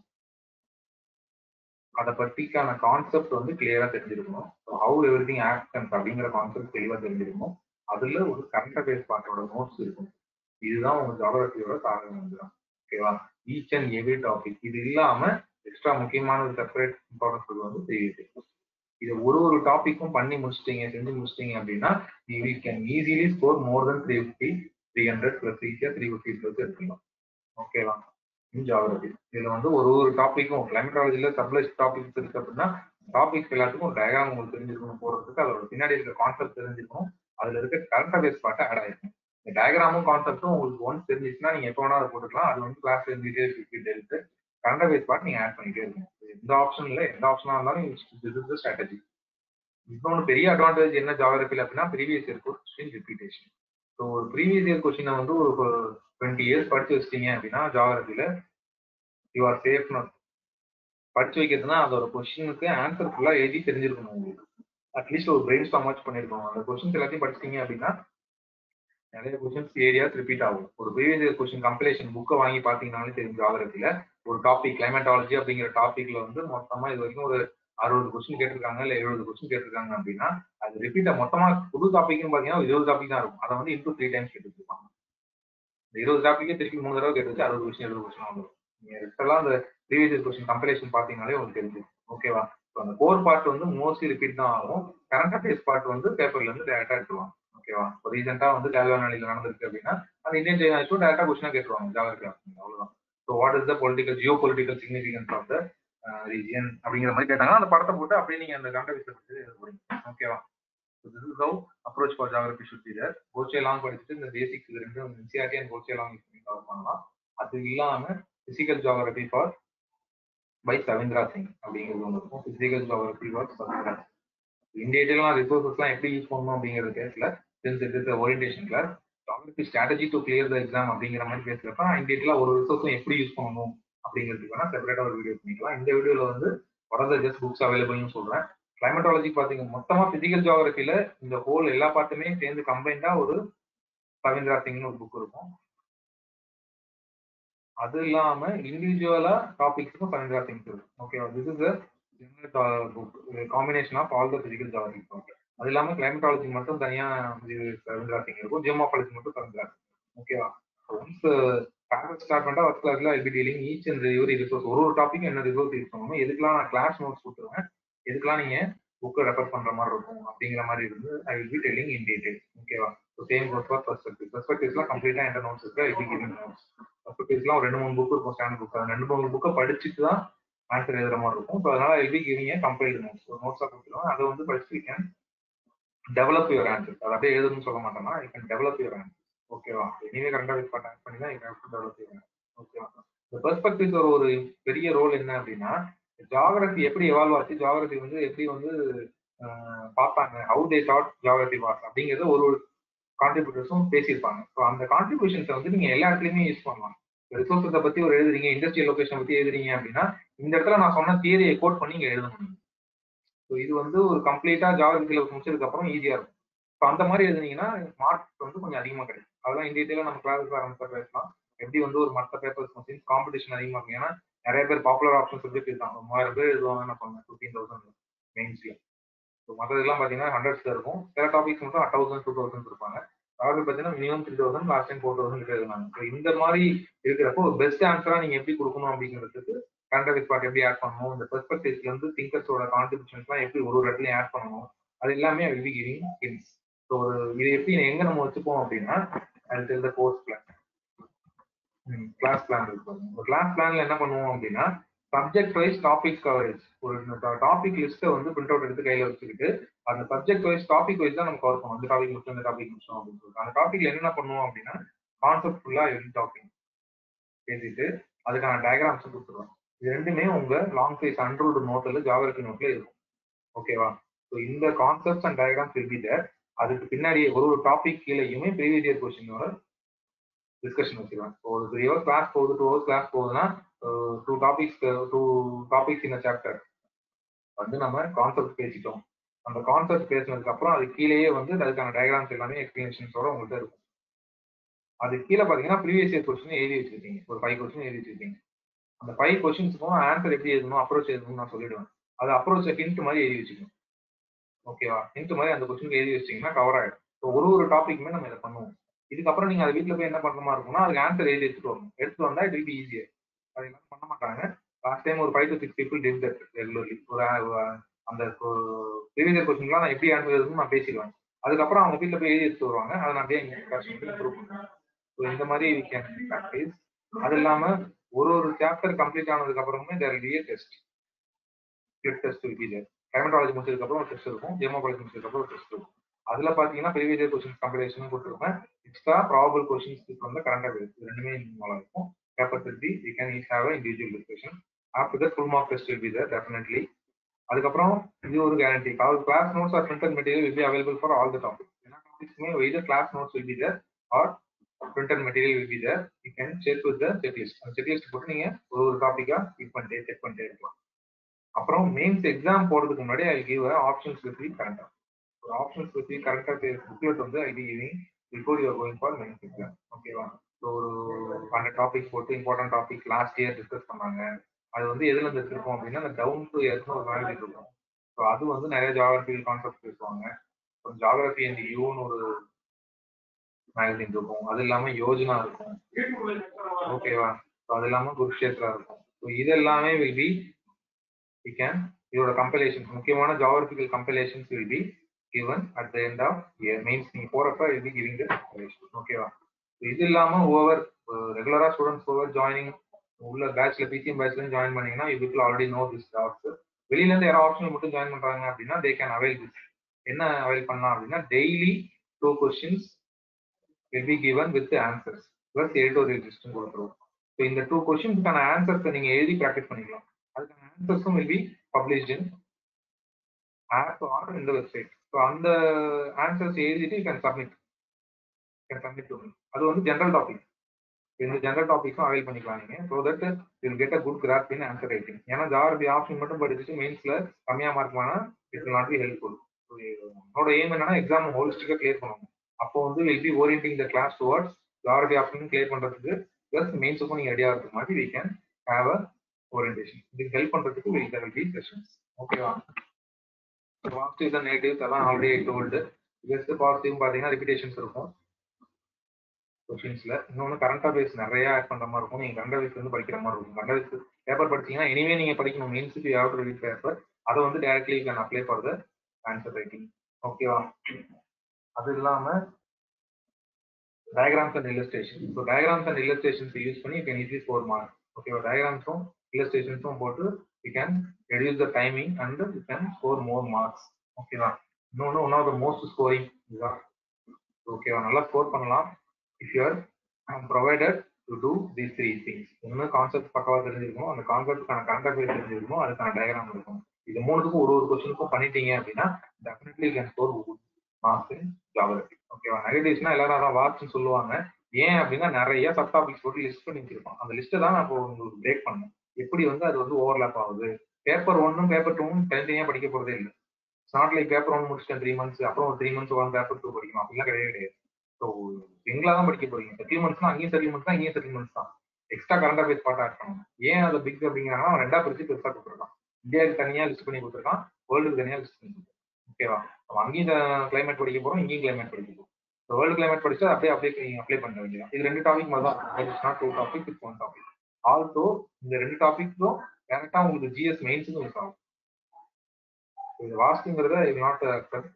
அதை பற்றிக்கான கான்செப்ட் வந்து கிளியரா தெரிஞ்சிருக்கணும் ஹவு எவ்ரி திங் ஆக்ஷன்ஸ் அப்படிங்கிற கான்செப்ட் தெளிவா தெரிஞ்சிருக்கணும் அதுல ஒரு கரண்ட் அஃபேர்ஸ் பார்ட்டோட நோட்ஸ் இருக்கும் இதுதான் உங்க ஜாகிரபியோட சாதனை வந்துடும் ஓகேவா ஈச் அண்ட் எவ்ரி டாபிக் இது இல்லாம எக்ஸ்ட்ரா முக்கியமான ஒரு செப்பரேட் இம்பார்ட்டன்ஸ் வந்து தெரியுது இது ஒரு ஒரு டாபிக்கும் பண்ணி முடிச்சிட்டீங்க செஞ்சு முடிச்சிட்டீங்க அப்படின்னா you can easily score more than three fifty three hundred plus ஈஸியா த்ரீ ஃபிஃப்டி பிளஸ் எடுத்துக்கலாம் ஓகேவா இன் ஜாகிரபி இதுல வந்து ஒரு ஒரு டாபிக்கும் கிளைமேட்டாலஜில சப்ளைஸ் டாபிக்ஸ் இருக்கு அப்படின்னா டாபிக்ஸ் எல்லாத்துக்கும் ஒரு டயக்ராம் உங்களுக்கு தெரிஞ்சிருக்கணும் போறதுக்கு அதோட பின்னாடி இருக்க கான்செப்ட் தெரிஞ்சிருக்கணும் அதுல இருக்க கரண்ட் அஃபேர்ஸ் பார்ட்டு ஆட் ஆயிருக்கும் இந்த டயக்ராமும் கான்செப்டும் உங்களுக்கு ஒன்ஸ் தெரிஞ்சிச்சுன்னா நீங்க எப்போ வேணா அதை போட்டுக்கலாம் அது வந்து கிளாஸ் இருந்துட்டே இருக்கு எடுத்து கரண்ட் அஃபேர்ஸ் பார்ட் நீங்க ஆட் பண்ணிட்டே இருக்கணும் எந்த ஆப்ஷன் இல்லை எந்த ஆப்ஷனா இருந்தாலும் திஸ் இஸ் ஸ்ட்ராட்டஜி இன்னொன்று பெரிய அட்வான்டேஜ் என்ன ஜாகிரபியில் அப்படின்னா previous year question repetition so ஒரு ப்ரீவியஸ் இயர் கொஸ்டினை வந்து ஒரு டுவெண்ட்டி இயர்ஸ் படிச்சு வச்சிட்டீங்க அப்படின்னா ஜாகிரபியில் யூ ஆர் சேஃப் நாட் படிச்சு வைக்கிறதுனா அதோட கொஸ்டினுக்கு ஆன்சர் ஃபுல்லாக எழுதி தெரிஞ்சிருக்கணும் உங்களுக்கு அட்லீஸ்ட் ஒரு பிரெயின் ஸ்டாம் வாட்ச் பண்ணிருக்கணும் அந்த கொஸ்டின்ஸ் எல்லாத்தையும் படிச்சிட்டீங்க அப்படின்னா நிறைய கொஸ்டின்ஸ் ஏரியாஸ் ரிப்பீட் ஆகும் ஒரு ப்ரீவியஸ் இயர் கொஸ்டின் கம்பலேஷன் புக்கை வாங்கி பார்த்தீங்கன்னாலே தெரியும் ஜாகிரபியில் ஒரு டாபிக் கிளைமேட்டாலஜி அப்படிங்கிற டாபிக்ல வந்து மொத்தமா இது வரைக்கும் ஒரு அறுபது கொஸ்டின் கேட்டிருக்காங்க இல்ல எழுபது கொஸ்டின் கேட்டிருக்காங்க அப்படின்னா அது ரிப்பீட்டா மொத்தமா புது டாபிக்னு பாத்தீங்கன்னா இருபது டாபிக் தான் இருக்கும் அதை வந்து இன்டூ த்ரீ டைம்ஸ் கேட்டுருப்பாங்க இந்த இருபது டாபிக்கே திருப்பி மூணு தடவை கேட்டு அறுபது கொஸ்டின் எழுபது கொஸ்டின் வந்துடும் நீங்க ரிட்டெல்லாம் அந்த ப்ரீவியஸ் கொஸ்டின் கம்பலேஷன் பாத்தீங்கன்னாலே உங்களுக்கு தெரிஞ்சு ஓகேவா அந்த கோர் பார்ட் வந்து மோஸ்ட்லி ரிப்பீட் தான் ஆகும் கரண்ட் அஃபேர்ஸ் பார்ட் வந்து பேப்பர்ல இருந்து டேரக்டா எடுத்துருவாங்க ஓகேவா இப்போ ரீசெண்டா வந்து கேல்வானாலியில் நடந்திருக்கு அப்படின்னா அந்த இந்தியன் சைனா இஷ்யூ டேரக்டா கொஸ்டினா கேட்டுருவாங்க ஜாகிரபி அவ்வளவுதான் so what is the political geopolitical significance of the region அப்படிங்கிற மாதிரி கேட்டாங்க அந்த படத்தை போட்டு அப்படியே நீங்க அந்த கான்டெக்ட்ல பற்றி போறீங்க ஓகேவா this is how approach for geography should be there Goh Cheng Leong படிச்சுட்டு இந்த பேசிக்ஸ் இது ரெண்டும் NCERT and Goh Cheng Leong use பண்ணி கவர் பண்ணலாம் அது இல்லாம physical geography for by Savindra Singh அப்படிங்கிறது ஒன்று இருக்கும் பிசிக்கல் ஜாகிரபி ஃபார் சவீந்திரா இண்டியேட்டெல்லாம் ரிசோர்ஸஸ்லாம் எப்படி யூஸ் பண்ணணும் அப்படிங்கிற கேஸ்ல since it is orientation class geography strategy to clear the exam அப்படிங்கிற மாதிரி பேசுறப்ப இண்டியேட்டெல்லாம் ஒரு ரிசோர்ஸும் எப்படி யூஸ் பண்ணணும் அப்படிங்கிறதுக்கு வேணா செப்பரேட்டா ஒரு வீடியோ பண்ணிக்கலாம் இந்த வீடியோல வந்து வரத ஜஸ்ட் புக்ஸ் அவைலபிள்னு சொல்றேன் கிளைமேட்டாலஜி பாத்தீங்க மொத்தமா பிசிக்கல் ஜியாகிரபில இந்த ஹோல் எல்லா பார்ட்டுமே சேர்ந்து கம்பைண்டா ஒரு ரவீந்திரா சிங்னு ஒரு புக் இருக்கும் அது இல்லாம இண்டிவிஜுவலா டாபிக்ஸுக்கும் ரவீந்திரா சிங் இருக்கும் ஓகேவா this is book combination of all the physical geography அது இல்லாம கிளைமேட்டாலஜி மட்டும் தனியா ரவீந்திரா சிங் இருக்கும் ஜியோமாபாலஜி மட்டும் ரவீந்திரா சிங் ஓகேவா ஒன்ஸ் பேரட் ஸ்டார்ட் பண்ணிட்டா ஃபர்ஸ்ட் கிளாஸ்ல I be dealing each and every resource ஒரு ஒரு டாபிக் என்ன ரிசோர்ஸ் யூஸ் பண்ணணும் எதுக்கெல்லாம் நான் கிளாஸ் நோட்ஸ் கொடுத்துருவேன் எதுக்கெல்லாம் நீங்க புக்கை ரெஃபர் பண்ற மாதிரி இருக்கும் அப்படிங்கிற மாதிரி இருந்து I will be telling in detail ஓகேவா so same goes for perspective பர்ஸ்பெக்டிவ்ஸ்லாம் கம்ப்ளீட்டா எந்த நோட்ஸ் இருக்கு ஐ பி கிவிங் நோட்ஸ் பர்ஸ்பெக்டிவ்ஸ்லாம் ஒரு ரெண்டு மூணு புக் இருக்கும் ஸ்டாண்டர்ட் புக் அந்த ரெண்டு மூணு புக்கை படிச்சுட்டு தான் ஆன்சர் எழுதுற மாதிரி இருக்கும் ஸோ அதனால I be giving a compiled notes ஒரு நோட்ஸாக கொடுத்துருவேன் அதை வந்து படிச்சு கேன் டெவலப் யுவர் ஆன்சர் அதை அப்படியே எழுதுன்னு சொல்ல மாட்டேன்னா you can develop your answer ஓகேவா anyway current affairs part add பண்ணி தான் டெவலப் செய்வாங்க ஓகேவா இந்த பெர்ஸ்பெக்டிவ்ஸ் ஒரு பெரிய ரோல் என்ன அப்படின்னா ஜியாகிரபி எப்படி எவால்வ் ஆச்சு ஜியாகிரபி வந்து எப்படி வந்து ஆஹ், பார்த்தாங்க how they thought geography was அப்படிங்கறத ஒரு ஒரு கான்ட்ரிபியூட்டர்ஸும் பேசியிருப்பாங்க ஸோ அந்த கான்ட்ரிபியூஷன்ஸை வந்து நீங்க எல்லா இடத்துலயுமே யூஸ் பண்ணலாம் ரிசோர்ஸை பத்தி ஒரு எழுதுறீங்க இண்டஸ்ட்ரியல் லொகேஷன் பத்தி எழுதுறீங்க அப்படின்னா இந்த இடத்துல நான் சொன்ன தியரியை கோட் பண்ணி இங்க எழுதணும் ஸோ இது வந்து ஒரு கம்ப்ளீட்டா ஜாகிரபி சிலபஸ் முடிச்சதுக்கு அப்புறம் ஈஸியா இருக்கும் ஸோ அந்த மாதிரி எழுதுனீங்கன்னா மார்க் வந்து கொஞ்சம் அதிகமா கிடைக்கும் அதெல்லாம் இந்த டீட்டெயிலாக நம்ம கிளாஸஸ் ஆரம்பிச்சா பேசலாம் எப்படி வந்து ஒரு மற்ற பேப்பர்ஸ் வந்து காம்படிஷன் அதிகமா இருக்கும் ஏன்னா நிறைய பேர் பாப்புலர் ஆப்ஷன் சப்ஜெக்ட் இருக்காங்க மூவாயிரம் பேர் எழுதுவாங்க என்ன பண்ணுங்க ஃபிஃப்டீன் தௌசண்ட் மெயின்ஸ்ல ஸோ மற்றதெல்லாம் பார்த்தீங்கன்னா ஹண்ட்ரட்ஸ்ல இருக்கும் சில டாபிக்ஸ் மட்டும் தௌசண்ட் டூ தௌசண்ட் இருப்பாங்க அதாவது பார்த்தீங்கன்னா minimum three thousand last time four thousand கிட்ட இருந்தாங்க ஸோ இந்த மாதிரி இருக்கிறப்போ ஒரு பெஸ்ட் ஆன்சரா நீங்க எப்படி கொடுக்கணும் அப்படிங்கிறதுக்கு கண்டக்ட் பார்ட் எப்படி ஆட் பண்ணணும் இந்த பெர்ஸ்பெக்டிவ்ஸ்ல இருந்து திங்கர்ஸோட கான்ட்ரிபியூஷன்ஸ்லாம் எப்படி ஒரு ஒரு இடத்துலயும் ஆட் பண்ணணும் அது எல்லாமே will be giving hints so ஒரு இது எப்படி எங்க நம்ம வச்சுப்போம் அப்படின்னா அது இந்த கோர்ஸ் பிளான் கிளாஸ் பிளான் இருக்கு ஒரு கிளாஸ் பிளான்ல என்ன பண்ணுவோம் அப்படின்னா சப்ஜெக்ட் வைஸ் டாபிக் கவரேஜ் ஒரு டாபிக் லிஸ்ட்டை வந்து பிரிண்ட் அவுட் எடுத்து கையில வச்சுக்கிட்டு அந்த சப்ஜெக்ட் வைஸ் டாபிக் வைஸ் தான் நம்ம கவர் பண்ணுவோம் அந்த டாபிக் முடிச்சோம் அந்த டாபிக் முடிச்சோம் அப்படின்னு சொல்லிட்டு அந்த டாபிக்ல என்ன பண்ணுவோம் அப்படின்னா கான்செப்ட் ஃபுல்லா எழுதி டாபிக் பேசிட்டு அதுக்கான டயக்ராம்ஸ் கொடுத்துருவோம் இது ரெண்டுமே உங்க லாங் சைஸ் அன்ரூல்டு நோட்ல ஜாகிரபி நோட்ல இருக்கும் ஓகேவா ஸோ இந்த concepts and diagrams will be there அதுக்கு பின்னாடி ஒரு ஒரு டாபிக் கீழேயுமே ப்ரீவியஸ் இயர் கொஸ்டினோட டிஸ்கஷன் வச்சுருவேன் ஸோ ஒரு த்ரீ ஹவர்ஸ் கிளாஸ் போகுது டூ ஹவர்ஸ் கிளாஸ் போகுதுன்னா டூ டாபிக்ஸ் டூ டாபிக்ஸ் இந்த சாப்டர் வந்து நம்ம கான்செப்ட் பேசிட்டோம் அந்த கான்செப்ட் பேசினதுக்கு அப்புறம் அது கீழேயே வந்து அதுக்கான டயக்ராம்ஸ் எல்லாமே எக்ஸ்பிளனேஷன்ஸோட உங்கள்கிட்ட இருக்கும் அது கீழே பார்த்தீங்கன்னா ப்ரீவியஸ் இயர் கொஸ்டின் எழுதி வச்சிருக்கீங்க ஒரு ஃபைவ் கொஸ்டின் எழுதி வச்சிருக்கீங்க அந்த ஃபைவ் கொஸ்டின்ஸுக்கும் ஆன்சர் எப்படி எழுதணும் அப்ரோச் எழுதணும்னு நான் சொல்லிடுவேன் அது அப்ரோச் ஹிண்ட் மாதிரி எழுதி வச்சுக்கணும் ஓகேவா ஹிண்ட் மாதிரி அந்த கொஸ்டினுக்கு எழுதி வச்சிங்கன்னா கவர் ஆயிடும் ஸோ ஒரு ஒரு டாபிக்குமே நம்ம இதை பண்ணுவோம் இதுக்கப்புறம் நீங்க அது வீட்டில் போய் என்ன பண்ணுற மாதிரி இருக்கும்னா அதுக்கு ஆன்சர் எழுதி எடுத்துட்டு வரணும் எடுத்துட்டு வந்தா இட் வில் பி ஈஸியர் அது எல்லாம் பண்ண மாட்டாங்க லாஸ்ட் டைம் ஒரு five to six people did that regularly ஒரு அஹ், அந்த ப்ரீவியஸ் கொஸ்டின்லாம் நான் எப்படி ஆன்சர் எழுதணும்னு நான் பேசிடுவேன் அதுக்கப்புறம் அவங்க வீட்டில் போய் எழுதி எடுத்து வருவாங்க அதை நான் அப்படியே இம்ப்ரூவ் பண்ணுவேன் ஸோ இந்த மாதிரி we can practice அது இல்லாம ஒரு ஒரு சாப்டர் கம்ப்ளீட் ஆனதுக்கு அப்புறமே there will be test script test will be there climatology முடிச்சதுக்கு அப்புறம் ஒரு டெஸ்ட் இருக்கும் ஜெமோபாலஜி முடிச்சதுக்கு அப்புறம் ஒரு டெஸ்ட் இருக்கும் அதுல பாத்தீங்கன்னா ப்ரீவியஸ் இயர் கொஸ்டின் கம்பேரிசனும் கொடுத்துருப்பேன் எக்ஸ்ட்ரா ப்ராபபிள் கொஸ்டின்ஸ் வந்து கரண்ட் அஃபேர்ஸ் இது ரெண்டுமே நல்லா இருக்கும் பேப்பர் திருப்பி we can each have individual discussion after that full mark test will be there definitely அதுக்கப்புறம் இது ஒரு guarantee class notes or printed material will be available for all the topics எல்லா டாபிக்ஸுமே either class notes will be there or printed material will be there you can check with the checklist அந்த checklist போட்டு நீங்க ஒரு ஒரு டாபிக்கா click பண்ணிட்டே check பண்ணிட்டே இருக்கலாம் அப்புறம் மெயின்ஸ் எக்ஸாம் போறதுக்கு முன்னாடி ஐ கிவ் ஆப்ஷன்ஸ் ஸ்பெசிஃபிக் கரண்டா ஒரு ஆப்ஷன் ஸ்பெசிஃபிக் கரண்டா புக்லெட் வந்து I be giving before you are going for mains exam ஓகேவா ஸோ ஒரு ஹண்ட்ரட் டாபிக் போட்டு important topic last year discuss பண்ணாங்க அது வந்து எதுல இருந்து எடுத்திருக்கோம் அப்படின்னா அந்த டவுன் டு இயர்ஸ்னு ஒரு மேகசின் இருக்கும் ஸோ அது வந்து நிறைய ஜாகிரபி கான்செப்ட் பேசுவாங்க ஜாகிரபி அண்ட் யூன்னு ஒரு மேகசின் இருக்கும் அது இல்லாம யோஜனா இருக்கும் ஓகேவா அது இல்லாம குருஷேத்ரா இருக்கும் ஸோ இது எல்லாமே வில் பி வி கேன் இதோட கம்பைலேஷன்ஸ் முக்கியமான geographical compilations will be given at the end of year means நீங்க போறப்ப will be giving the compilation ஓகேவா இது இல்லாம ஓவர் ரெகுலரா ஸ்டூடெண்ட்ஸ் ஓவர் ஜாயினிங் உள்ள பேட்ச்ல பிசிஎம் பேட்ச்ல ஜாயின் பண்ணீங்கன்னா you people already know this jobs வெளியில இருந்து யாரோ ஆப்ஷன் மட்டும் ஜாயின் பண்றாங்க அப்படின்னா தே கேன் அவைல் திஸ் என்ன அவைல் பண்ணலாம் அப்படின்னா daily two questions will be given with the answers plus editorial list கொடுத்துருவோம் ஸோ இந்த டூ கொஸ்டின்ஸ்க்கான ஆன்சர்ஸை நீங்க எழுதி ப்ராக்டிஸ் பண்ணிக்கலாம் அதுக்கான ஆன்சர்ஸும் will be published in app or இந்த வெப்சைட் ஸோ அந்த ஆன்சர்ஸ் எழுதிட்டு you can submit can submit to அது வந்து ஜென்ரல் டாபிக் இந்த ஜென்ரல் டாபிக்ஸும் அவைல் பண்ணிக்கலாம் நீங்க so that will get a good grab in answer writing ஏன்னா ஜார்பி ஆப்ஷன் மட்டும் படிச்சுட்டு மெயின்ஸ்ல கம்மியா மார்க் வாங்கினா it will not be helpful என்னோட எய்ம் என்னன்னா எக்ஸாம் ஹோலிஸ்டிக்கா கிளியர் பண்ணணும் அப்போ வந்து will be orienting the class towards ஜாரடி ஆப்ஷன் கிளியர் பண்றதுக்கு பிளஸ் மெயின்ஸுக்கும் நீங்க ரெடியா இருக்கிற மாதிரி we can have a orientation இதுக்கு ஹெல்ப் பண்றதுக்கு will there will be sessions ஓகேவா பாசிட்டிவ்ஸ் அண்ட் நெகட்டிவ்ஸ் எல்லாம் ஆல்ரெடி டோல்டு ஜஸ்ட் பாசிட்டிவ் பாத்தீங்கன்னா ரிப்பிடேஷன்ஸ் இருக்கும் கொஸ்டின்ஸ்ல இன்னொன்று கரண்ட் அஃபேர்ஸ் நிறைய ஆட் பண்ற மாதிரி இருக்கும் நீங்க கரண்ட் அஃபேர்ஸ் வந்து படிக்கிற மாதிரி இருக்கும் கரண்ட் அஃபேர்ஸ் பேப்பர் படிச்சீங்கன்னா இனிமே நீங்க படிக்கணும் மெயின்ஸுக்கு யாவது ரீட் பேப்பர் அதை வந்து directly can apply for the answer writing ஓகேவா அது இல்லாம diagrams and illustration so diagrams and illustrations use பண்ணி you can easy score mark ஓகேவா டயக்ராம்ஸும் இல்லஸ்ட்ரேஷன்ஸும் போட்டு you can reduce the timing and you can score more marks ஓகேவா இன்னொன்று one of the most scoring இதுதான் ஓகேவா நல்லா ஸ்கோர் பண்ணலாம் if you are provided to do these three things ஒன்று கான்செப்ட் பக்கவா தெரிஞ்சிருக்கும் அந்த கான்செப்ட்கான கரண்ட் அஃபேர் தெரிஞ்சிருக்கும் அதுக்கான டயக்ராம் இருக்கும் இது மூணுத்துக்கும் ஒரு ஒரு கொஸ்டினுக்கும் பண்ணிட்டீங்க அப்படின்னா definitely can score marks in geography ஓகேவா நெகட்டிவ்ஸ்னா எல்லாரும் அதான் வாட்ஸ்னு சொல்லுவாங்க ஏன் அப்படின்னா நிறைய சப் டாபிக்ஸ் போட்டு லிஸ்ட் பண்ணி வச்சிருப்போம் அந்த லிஸ்ட்டை தான் நான் இப்போ உங்களுக்கு பிரேக் பண்ணேன் எப்படி வந்து அது வந்து ஓவர்லாப் ஆகுது பேப்பர் ஒன்னும் பேப்பர் டூவும் தனித்தனியாக படிக்க போறதே இல்லை நாட் லைக் பேப்பர் ஒன் முடிச்சிட்டேன் த்ரீ மந்த்ஸ் அப்புறம் ஒரு three months one paper two படிக்கணும் அப்படிலாம் கிடையவே கிடையாது ஸோ எங்களா தான் படிக்க போறீங்க செட்டில்மெண்ட்ஸ்னா அங்கேயும் செட்டில்மெண்ட்ஸ் தான் இங்கேயும் செட்டில்மெண்ட்ஸ் தான் எக்ஸ்ட்ரா கரண்ட் அஃபேர்ஸ் பார்ட்டா இருக்கணும் ஏன் அது பிக் அப்படிங்கிறாங்கன்னா அவன் ரெண்டா பிரிச்சு பெருசா கொடுத்துருக்கான் இந்தியாவுக்கு தனியா லிஸ்ட் பண்ணி கொடுத்துருக்கான் வேர்ல்டுக்கு தனியா லிஸ்ட் பண்ணி கொடுத்துருக்கான் ஓகேவா நம்ம அங்கேயும் கிளைமேட் படிக்க போறோம் இங்கேயும் கிளைமேட் படிக்க போறோம் வேர்ல்டு கிளைமேட் படிச்சா அப்படியே அப்படியே அப்ளை பண்ண வேண்டியதான் இது ரெண்டு டாபிக் மாதிரி தான் it's not two topic it's one topic also இந்த ரெண்டு டாபிக்கும் டேரக்டா உங்களுக்கு ஜிஎஸ் மெயின்ஸுக்கு யூஸ் ஆகும் இது வாஸ்துங்கிறத இது not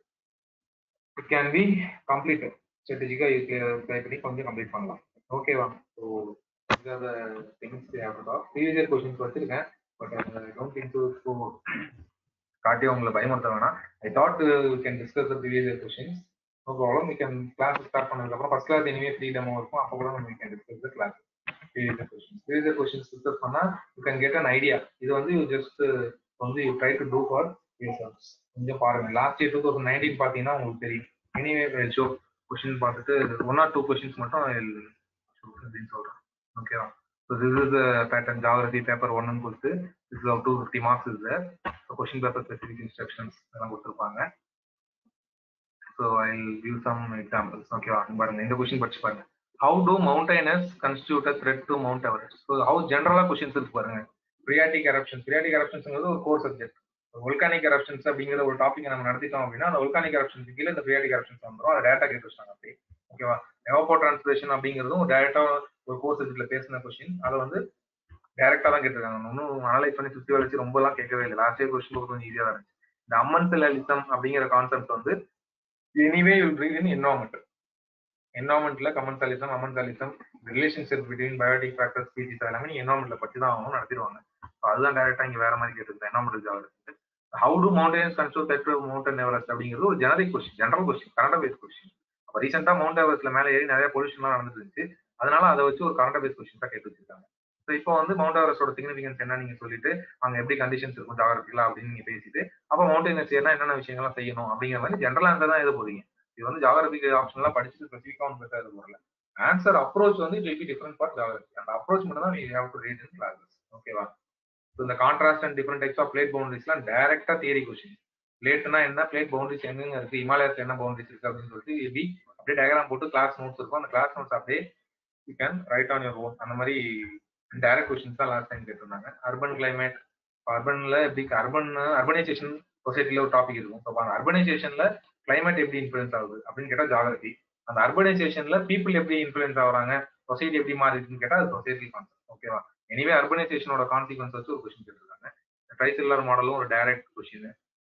it can be completed ஸ்ட்ராட்டஜிக்கா ப்ளே பண்ணி கொஞ்சம் கம்ப்ளீட் பண்ணலாம் ஓகேவா so things previous year questions வச்சிருக்கேன் பட் டோன்ட் திங்க் டு காட்டி உங்களை பயமுறுத்த வேணாம் I thought can discuss the previous year questions no problem we can class start பண்ணதுக்கப்புறம் ஃபர்ஸ்ட் கிளாஸ் இனிமே ஃப்ரீ டெமோ இருக்கும் அப்போ கூட நம்ம can discuss the class previous year questions previous year questions discuss பண்ணா you can get an idea இது வந்து you just வந்து you try to do for results கொஞ்சம் பாருங்க last year two thousand nineteen பார்த்தீங்கன்னா உங்களுக்கு தெரியும் எனிவே ஷோ கொஸ்டின் பார்த்துட்டு ஒன் ஆர் டூ கொஸ்டின்ஸ் மட்டும் அப்படின்னு சொல்றேன் ஓகேவா so this is pattern geography paper ஒன்னு கொடுத்து this is two fifty marks is there so question paper specific instructions எல்லாம் கொடுத்துருப்பாங்க so I give some examples ஓகேவா பாருங்க இந்த கொஸ்டின் படிச்சு பாருங்க how to மவுண்டைனஸ் constitute a threat to Mount Everest so how ஜென்ரலா கொஸ்டின்ஸ் இருக்கு பாருங்க பிரியாட்டிக் எரப்ஷன் பிரியாட்டிக் எரப்ஷன்ஸ்ங்கிறது ஒரு கோர் சப்ஜெக்ட் ஒல்கானிக் எரப்ஷன்ஸ் அப்படிங்கிற ஒரு டாபிக் நம்ம நடத்திட்டோம் அப்படின்னா அந்த ஒல்கானிக் எரப்ஷன்ஸ் கீழே இந்த பிரியாட்டிக் எரப்ஷன்ஸ் வந்துடும் அதை டேரக்டா கேட்டு வச்சாங்க அப்படி ஓகேவா எவாப்போ டிரான்ஸ்லேஷன் அப்படிங்கிறதும் டேரக்டா ஒரு கோர்ஸ் சப்ஜெக்ட்ல பேசின கொஸ்டின் அதை வந்து டேரக்டா தான் கேட்டிருக்காங்க இன்னும் அனலைஸ் பண்ணி சுத்தி வளைச்சு ரொம்ப எல்லாம் கேட்கவே இல்லை லாஸ்ட் இயர் கொஸ்டின் கொஞ்சம் ஈஸியா தான் இருந்துச்சு இந்த அம்மன் செல்லிசம் அப்படிங்கிற கான்செப்ட் வந்து எனிவே இன் என்வாமெண்ட் என்வாமெண்ட்ல commensalism amensalism relationship between biotic factors species எல்லாமே என்வாமெண்ட்ல பற்றி தான் அவங்க நடத்திடுவாங்க அதுதான் டேரக்டா இங்க வேற மாதிரி கேட்டிருக்கேன் environment geography how to mountains கன்ஸ்ட்ரூல் தட் மவுண்டன் எவரெஸ்ட் அப்படிங்கிறது ஒரு generic question general question current base question அப்போ ரீசெண்டா மவுண்ட் எவரெஸ்ட்ல மேலே ஏறி நிறைய பொல்யூஷன்லாம் நடந்துருந்துச்சு அதனால அதை வச்சு ஒரு கரண்ட் பேஸ் கொஸ்டின் தான் கேட்டு வச்சிருக்காங்க ஸோ இப்போ வந்து மவுண்ட் எவரெஸ்டோட சிக்னிஃபிகன்ஸ் என்ன நீங்க சொல்லிட்டு அங்க எப்படி கண்டிஷன்ஸ் இருக்கும் ஜாகிரபிகளா அப்படின்னு நீங்க பேசிட்டு அப்போ மவுண்டனஸ் ஏன்னா என்னென்ன விஷயங்கள்லாம் செய்யணும் அப்படிங்கிற மாதிரி ஜென்ரல் ஆன்சர் தான் எழுத போறீங்க இது வந்து ஜாகிரபிக் ஆப்ஷன்லாம் படிச்சுட்டு ஸ்பெசிஃபிக்கா ஒன்று பேச எழுத போறல ஆன்சர் அப்ரோச் வந்து it be different for geography அந்த அப்ரோச் மட்டும் தான் நீங்க have to read in classes ஓகேவா ஸோ இந்த contrast and different types of plate பவுண்டரிஸ்லாம் டேரக்டா தியரி கொஸ்டின் பிளேட்னா என்ன பிளேட் பவுண்டரிஸ் எங்கெங்க இருக்கு ஹிமாலயஸ் என்ன பவுண்டரிஸ் இருக்கு அப்படின்னு சொல்லிட்டு எப்படி அப்படியே டயக்ராம் போட்டு கிளாஸ் நோட்ஸ் இருக்கும் அந்த கிளாஸ் நோட்ஸ் அப்படியே you can write on your own அந்த மாதிரி டைரக்ட் கொஸ்டின்ஸ் தான் லாஸ்ட் டைம் கேட்டிருந்தாங்க அர்பன் கிளைமேட் அர்பன்ல எப்படி அர்பன் அர்பனைசேஷன் சொசைட்டில ஒரு டாபிக் இருக்கும் ஸோ அர்பனைசேஷன்ல கிளைமேட் எப்படி இன்ஃபுளுன்ஸ் ஆகுது அப்படின்னு கேட்டா ஜாகிரபி அந்த அர்பனைசேஷன்ல பீப்புள் எப்படி இன்ஃபுளுன்ஸ் ஆகுறாங்க சொசைட்டி எப்படி மாறிடுதுன்னு கேட்டா அது சொசைட்டி கான்செப்ட் ஓகேவா எனிவே அர்பனைசேஷனோட கான்சிக்வன்ஸ் வச்சு ஒரு கொஸ்டின் கேட்டிருக்காங்க ட்ரைசில்லர் மாடலும் ஒரு direct question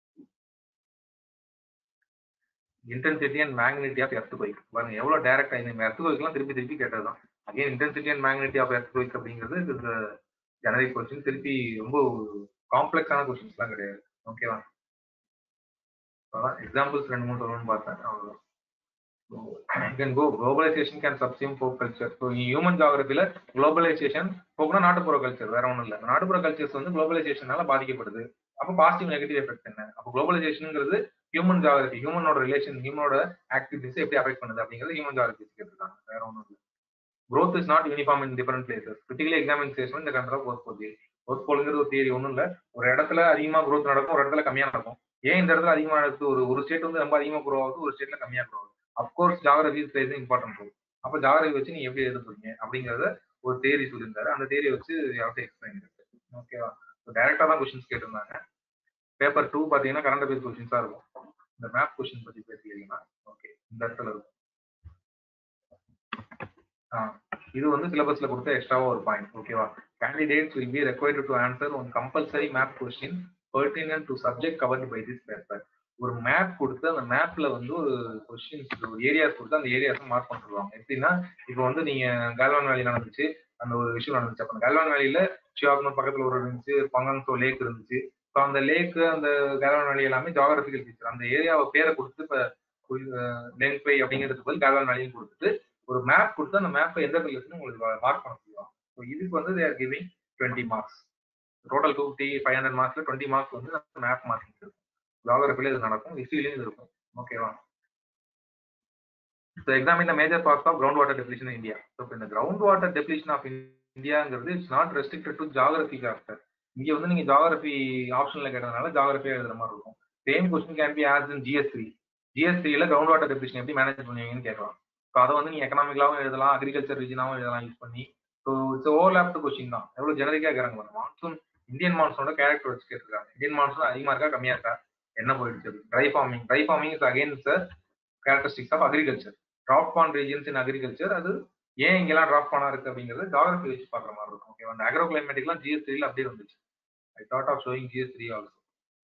intensity and magnitude of earthquake பாருங்க எவ்வளவு டைரக்டா இந்த எர்த் குவைக்லாம் திருப்பி திருப்பி கேட்டதுதான் again intensity and magnitude of earthquake அப்படிங்கிறது இது ஜெனரிக் கொஸ்டின் திருப்பி ரொம்ப காம்ப்ளெக்ஸான கொஸ்டின்ஸ்லாம் கிடையாது ஓகேவா எக்ஸாம்பிள்ஸ் ரெண்டு மூணு சொல்லணும்னு பார்த்தேன் அவ்வளவுதான் can go globalisation can subsume folk culture so human ஜாகிரபில குளோபலைசேஷன் ஃபோக்னா நாட்டுப்புற கல்ச்சர் வேற ஒன்றும் இல்லை நாட்டுப்புற கல்ச்சர்ஸ் வந்து குளோபலைசேஷனால பாதிக்கப்படுது அப்போ பாசிட்டிவ் நெகட்டிவ் எஃபெக்ட் என்ன அப்போ குளோபலைசேஷனுங்கிறது ஹியூமன் ஜாகிரபி ஹியூமனோட ரிலேஷன் ஹியூமனோட ஆக்டிவிட்டிஸ் எப்படி அஃபெக்ட் பண்ணுது அப்படிங்கிறது ஹியூமன் ஜாகிரபி கேட்டிருக்காங்க வேற ஒன்றும் இல்லை growth is not uniform in different places critically examination இந்த கண்ட்ரோல் போத் போகுது போத் போலுங்கிறது ஒரு தியரி ஒன்றும் இல்லை ஒரு இடத்துல அதிகமா growth நடக்கும் ஒரு இடத்துல கம்மியா நடக்கும் ஏன் இந்த இடத்துல அதிகமா நடக்குது ஒரு ஒரு ஸ்டேட் வந்து ரொம்ப அதிகமா க்ரோ ஆகுது ஒரு ஸ்டேட்ல கம்மியா க்ரோ ஆகுது of course geography plays important role அப்போ ஜாகிரபி வச்சு நீங்க எப்படி எழுத போறீங்க அப்படிங்கறத ஒரு தேரி சொல்லியிருந்தாரு அந்த தேரியை வச்சு யார்கிட்ட எக்ஸ்பிளைன் இருக்கு ஓகேவா டைரக்டா தான் கொஸ்டின்ஸ் கேட்டிருந்தாங்க பேப்பர் டூ பாத்தீங்கன்னா கரண்ட் அஃபேர்ஸ் கொஸ்டின்ஸா இருக்கும் இந்த மேப் கொஸ்டின் பத்தி பேசிக்கிறீங்கன்னா ஓகே இந்த இடத்துல இருக்கும் இது வந்து சிலபஸ்ல கொடுத்த எக்ஸ்ட்ராவா ஒரு பாயிண்ட் ஓகேவா candidates will be required to answer one compulsory map question pertinent to subject covered by this paper ஒரு மேப் கொடுத்து அந்த மேப்ல வந்து ஒரு கொஸ்டின்ஸ் ஒரு ஏரியாஸ் கொடுத்து அந்த ஏரியாஸ் மார்க் பண்ணிருவாங்க எப்படின்னா இப்போ வந்து நீங்க கால்வான் வேலி நடந்துச்சு அந்த ஒரு விஷயம் நடந்துச்சு அப்ப கால்வான் வேலியில சிவாக்னூர் பக்கத்துல ஒரு இருந்துச்சு பங்காங்சோ லேக் இருந்துச்சு ஸோ அந்த லேக் அந்த கால்வான் வேலி எல்லாமே ஜாகிரபிக்கல் ஃபீச்சர் அந்த ஏரியாவை பேரை கொடுத்து இப்போ லெங்க்வை அப்படிங்கிறதுக்கு பதில் கால்வான் வேலின்னு கொடுத்துட்டு ஒரு மேப் கொடுத்து அந்த மேப்பை எந்த இடத்துல உங்களுக்கு மார்க் பண்ண சொல்லுவாங்க ஸோ இதுக்கு வந்து they're giving twenty marks total two fifty five hundred மார்க்ஸ்ல டுவெண்ட்டி மார்க்ஸ் வந்து மேப் மார்க்கிங் இருக்கும் ஜாகிரபில இது நடக்கும் ஹிஸ்ட்ரிலையும் இது இருக்கும் ஓகேவா so examine the major parts of ground water depletion in India so இந்த கிரவுண்ட் வாட்டர் டெப்ளிஷன் ஆஃப் இந்தியாங்கிறது it's not restricted to geography chapter இங்க வந்து நீங்க ஜாகிரபி ஆப்ஷன்ல கேட்டதுனால ஜாகிரபியா எழுதுற மாதிரி இருக்கும் சேம் கொஸ்டின் கேன் பி ஆஸ் இன் ஜிஎஸ் த்ரீ ஜிஎஸ் த்ரீல கிரவுண்ட் வாட்டர் டெப்ளிஷன் எப்படி மேனேஜ் பண்ணுவீங்கன்னு கேட்கலாம் ஸோ அதை வந்து நீங்க எக்கனாமிக்கலாவும் எழுதலாம் அக்ரிகல்ச்சர் ரீஜனாவும் எழுதலாம் யூஸ் பண்ணி ஸோ இட்ஸ் ஓவர்லாப்டு கொஸ்டின் தான் எவ்வளவு ஜெனரிக்கா இருக்கிறாங்க மான்சூன் இந்தியன் மான்சூனோட கேரக்டர் வச்சு கேட்டிருக்காங்க இந்தியன் மான்சூன் அதிகமா இருக்கா கம்மியா இருக்கா என்ன போயிடுச்சு dry farming dry farming is against characteristics of agriculture drop on regions in agriculture அது ஏன் இங்கெல்லாம் டிராப் பண்ணா இருக்கு அப்படிங்கிறது ஜாகிரபி வச்சு பாக்குற மாதிரி இருக்கும் ஓகே அந்த அக்ரோ கிளைமேட்டிக்லாம் ஜிஎஸ் த்ரீல அப்படியே வந்துச்சு I thought of showing GS three also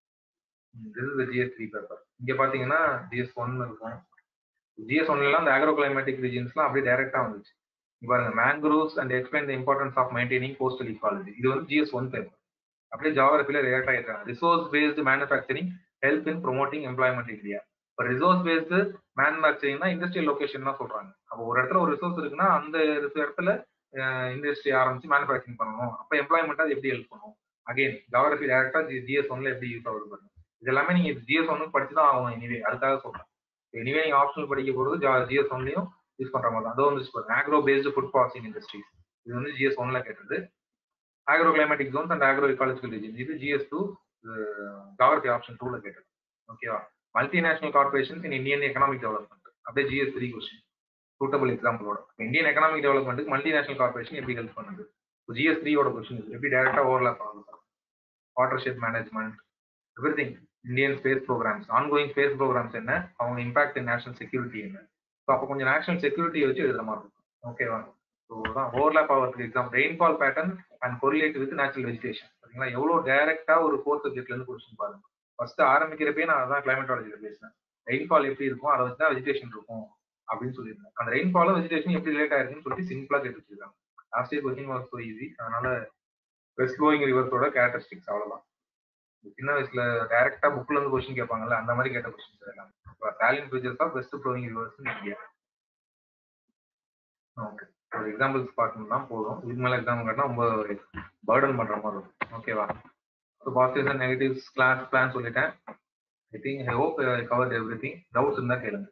this is GS three paper இங்க பாத்தீங்கன்னா ஜிஎஸ் ஒன் இருக்கும் ஜிஎஸ் ஒன்லாம் அந்த அக்ரோ கிளைமேட்டிக் ரீஜன்ஸ்லாம் அப்படியே டைரக்டா வந்துச்சு இங்க பாருங்க mangroves and explain the importance of maintaining coastal equality இது வந்து ஜிஎஸ் ஒன் பேப்பர் அப்படியே ஜாகிரபில ரியாக்ட் ஆகிருக்காங்க resource based manufacturing help in promoting employment India இப்போ ரிசோர்ஸ் பேஸ்டு மேனுஃபேக்சரிங்னா இண்டஸ்ட்ரியல் லொகேஷன் தான் சொல்றாங்க அப்போ ஒரு இடத்துல ஒரு ரிசோர்ஸ் இருக்குன்னா அந்த இடத்துல இண்டஸ்ட்ரி ஆரம்பிச்சு மேனுஃபேக்சரிங் பண்ணணும் அப்போ எம்ப்ளாய்மெண்ட் அது எப்படி ஹெல்ப் பண்ணும் அகைன் ஜாகிரபி டேரக்டா ஜிஎஸ் ஒன்ல எப்படி யூஸ் ஆகுது பாருங்க இது எல்லாமே நீங்க ஜிஎஸ் ஒன்னு படிச்சு தான் ஆகணும் எனிவே அதுக்காக சொல்றேன் எனிவே நீங்க ஆப்ஷனல் படிக்க போறது ஜிஎஸ் ஒன்லயும் யூஸ் பண்ற மாதிரி தான் அதோ வந்து agro based food processing industries இது வந்து ஜிஎஸ் ஒன்ல கேட்டது agro climatic zones and agro ecological region இது ஜிஎஸ் டூ ஜாகிரபி ஆப்ஷன் டூல கேட்டது ஓகேவா multinational corporations in Indian economic development அப்படியே ஜிஎஸ் த்ரீ கொஸ்டின் சூட்டபிள் எக்ஸாம்பிளோட இந்தியன் எக்கனாமிக் டெவலப்மெண்ட்டுக்கு மல்டிநேஷனல் கார்பரேஷன் எப்படி ஹெல்ப் பண்ணுது ஜிஎஸ் த்ரீயோட கொஸ்டின் எப்படி டைரக்டா ஓவர்லாப் ஆகுது watershed management everything Indian space programmes ongoing space programmes என்ன அவங்க இம்பாக்ட் இன் நேஷனல் செக்யூரிட்டி என்ன ஸோ அப்போ கொஞ்சம் நேஷனல் செக்யூரிட்டி வச்சு எழுதுற மாதிரி இருக்கும் ஓகேவா ஸோ தான் ஓவர்லாப் ஆகிறதுக்கு exam rainfall pattern and correlate with natural vegetation சரிங்களா எவ்வளோ டைரக்டா ஒரு ஃபோர்த் சப்ஜெக்ட்ல இருந்து கொஸ்டின் பாருங்க ஃபர்ஸ்ட் ஆரம்பிக்கிறப்பே நான் அதான் கிளைமேட்டாலஜியில் பேசினேன் ரெயின்ஃபால் எப்படி இருக்கும் அதை வச்சு தான் வெஜிடேஷன் இருக்கும் அப்படின்னு சொல்லியிருந்தேன் அந்த ரெயின்ஃபாலும் வெஜிடேஷன் எப்படி ரிலேட் ஆயிருக்குன்னு சொல்லிட்டு சிம்பிளா கேட்டு வச்சிருக்காங்க last year question was so easy அதனால வெஸ்ட் ஃப்ளோயிங் ரிவர்ஸோட கேரக்டரிஸ்டிக்ஸ் அவ்வளவுதான் சின்ன வயசுல டைரக்டா புக்ல இருந்து கொஸ்டின் கேட்பாங்கல்ல அந்த மாதிரி கேட்ட கொஸ்டின்ஸ் எல்லாம் salient features of west flowing rivers India okay ஒரு எக்ஸாம்பிள்ஸ் பார்க்கணும்னா போதும் இதுக்கு மேல எக்ஸாம் காட்டினா ரொம்ப பேர்டன் பண்ற மாதிரி இருக்கும் ஓகேவா so positives and negatives class plan சொல்லிட்டேன் I think I hope cover everything doubts இருந்தா கேளுங்க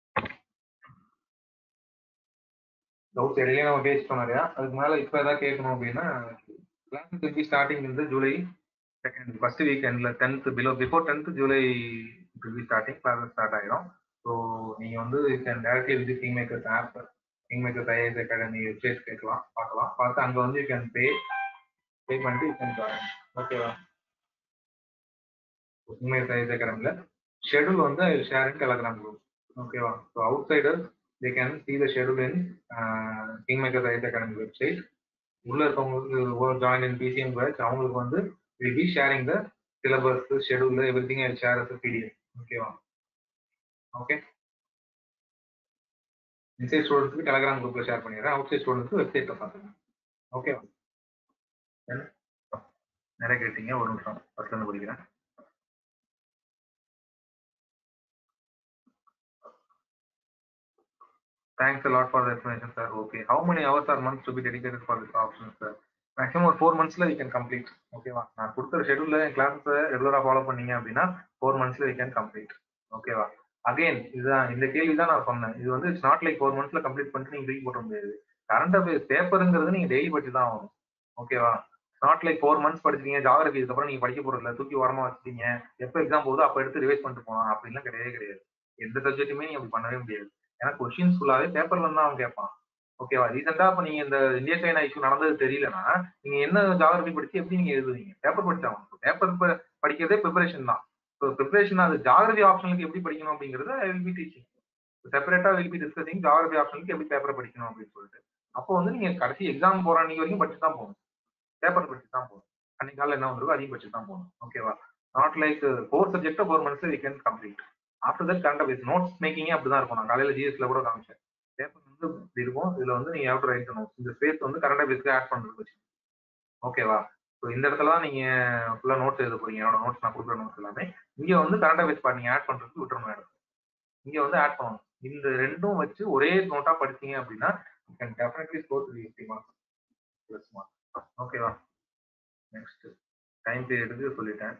டவுட்ஸ் இடையிலே நம்ம பேசிட்டோம் நிறையா அதுக்கு மேல இப்போ ஏதாவது கேட்கணும் அப்படின்னா கிளாஸ் திருப்பி ஸ்டார்டிங் வந்து ஜூலை செகண்ட் ஃபர்ஸ்ட் வீக் எண்ட்ல tenth below before tenth July திருப்பி ஸ்டார்டிங் கிளாஸ் ஸ்டார்ட் ஆயிடும் ஸோ நீங்க வந்து can directly with Kingmakers app Kingmakers IAS academy website கேட்கலாம் பார்க்கலாம் பார்த்து அங்க வந்து யூ கேன் பே பே பண்ணிட்டு யூ கேன் ஜாயின் ஓகேவா கிங் மேக்கர்ஸ் ஐஏஎஸ் அகாடமில ஷெடியூல் வந்து ஷேர் இன் டெலகிராம் குரூப் ஓகேவா so outsiders they can see the schedule in Kingmakers IAS academy website உள்ள இருக்கவங்களுக்கு ஜாயின் இன் பிசிஎம் பேட்ச் அவங்களுக்கு வந்து will be sharing the syllabus schedule everything I share as PDF ஓகேவா okay inside ஸ்டூடெண்ட்ஸ்க்கு Telegram குரூப்ல share பண்ணிடுறேன் outside ஸ்டூடெண்ட்ஸ்க்கு வெப்சைட்ல பார்த்துங்க ஓகேவா நிறைய கேட்டீங்க ஒரு நிமிஷம் ஃபர்ஸ்ட் வந்து படிக்கிறேன் Thanks a lot for the explanation, sir. Okay. How many hours or months to be dedicated for this option, sir? Maximum ஒரு ஃபோர் மந்த்ஸ்ல வி கேன் கம்ப்ளீட் ஓகேவா நான் கொடுக்குற ஷெடியூல்ல என் கிளாஸ் ரெகுலரா ஃபாலோ பண்ணீங்க அப்படின்னா ஃபோர் மந்த்ஸ்ல வி கேன் கம்ப்ளீட் ஓகேவா அகைன் இதுதான் இந்த கேள்வி தான் நான் சொன்னேன் இது வந்து இட்ஸ் நாட் லைக் ஃபோர் மந்த்ஸ்ல கம்ப்ளீட் பண்ணிட்டு நீங்க தூக்கி போட முடியாது கரண்ட் அஃபேர்ஸ் பேப்பருங்கிறது நீங்க டெய்லி படிச்சு தான் ஆகணும் ஓகேவா நாட் லைக் ஃபோர் மந்த்ஸ் படிச்சிருக்கீங்க ஜாகிரபி இதுக்கப்புறம் நீங்க படிக்க போறதில்ல தூக்கி ஓரமா வச்சுட்டீங்க எப்போ எக்ஸாம் போகுதோ அப்போ எடுத்து ரிவைஸ் பண்ணிட்டு போகலாம் அப்படின்லாம் கிடையவே கிடையாது எந்த சப்ஜெக்ட்டுமே நீங்க அப்படி பண்ணவே முடியாது ஏன்னா கொஸ்டின்ஸ் ஃபுல்லாவே பேப்பர்ல தான் அவன் கேட்பான் ஓகேவா ரீசெண்டா இப்ப நீங்க இந்த இந்திய சைனா இஷ்யூ நடந்தது தெரியலன்னா நீங்க என்ன ஜாகிரபி படிச்சு எப்படி நீங்க எழுதுவீங்க பேப்பர் படிச்சாங்க பேப்பர் படிக்கிறதே ப்ரிப்பரேஷன் தான் ஸோ ப்ரிப்பரேஷன் அது ஜாகிரபி ஆப்ஷனுக்கு எப்படி படிக்கணும் அப்படிங்கறத ஐ வில் பி டீச்சிங் செப்பரேட்டா வில் பி டிஸ்கசிங் ஜாகிரபி ஆப்ஷனுக்கு எப்படி பேப்பர் படிக்கணும் அப்படின்னு சொல்லிட்டு அப்போ வந்து நீங்க கடைசி எக்ஸாம் போற அன்னைக்கு வரைக்கும் படிச்சு தான் போகணும் பேப்பர் படிச்சு தான் போகணும் அன்னைக்கு காலையில் என்ன வந்திருக்கோ அதையும் படிச்சு தான் போகணும் ஓகேவா not like four subject four months we can complete after that current affairs notes மேக்கிங்கே அப்படிதான் இருக்கும் நான் காலையில ஜிஎஸ்ல கூட காமிச்சேன் பேப்பர் வந்து இப்படி இருக்கும் இதுல வந்து நீங்க ஹேவ் டு ரைட் நோட்ஸ் இந்த ஸ்பேஸ் வந்து கரண்ட் அஃபேர்ஸ்க்கு ஆட் பண்றது ஓகேவா ஸோ இந்த இடத்துல தான் நீங்க ஃபுல்லா நோட்ஸ் எழுத போறீங்க என்னோட நோட்ஸ் நான் கொடுக்குற நோட்ஸ் எல்லாமே இங்க வந்து கரண்ட் அஃபேர்ஸ் பார்ட் நீங்க ஆட் பண்றதுக்கு விட்டுறணும் இடம் இங்க வந்து ஆட் பண்ணணும் இந்த ரெண்டும் வச்சு ஒரே நோட்டா படிச்சீங்க அப்படின்னா can definitely score three fifty marks plus mark ஓகேவா நெக்ஸ்ட் டைம் பீரியடுக்கு சொல்லிட்டேன்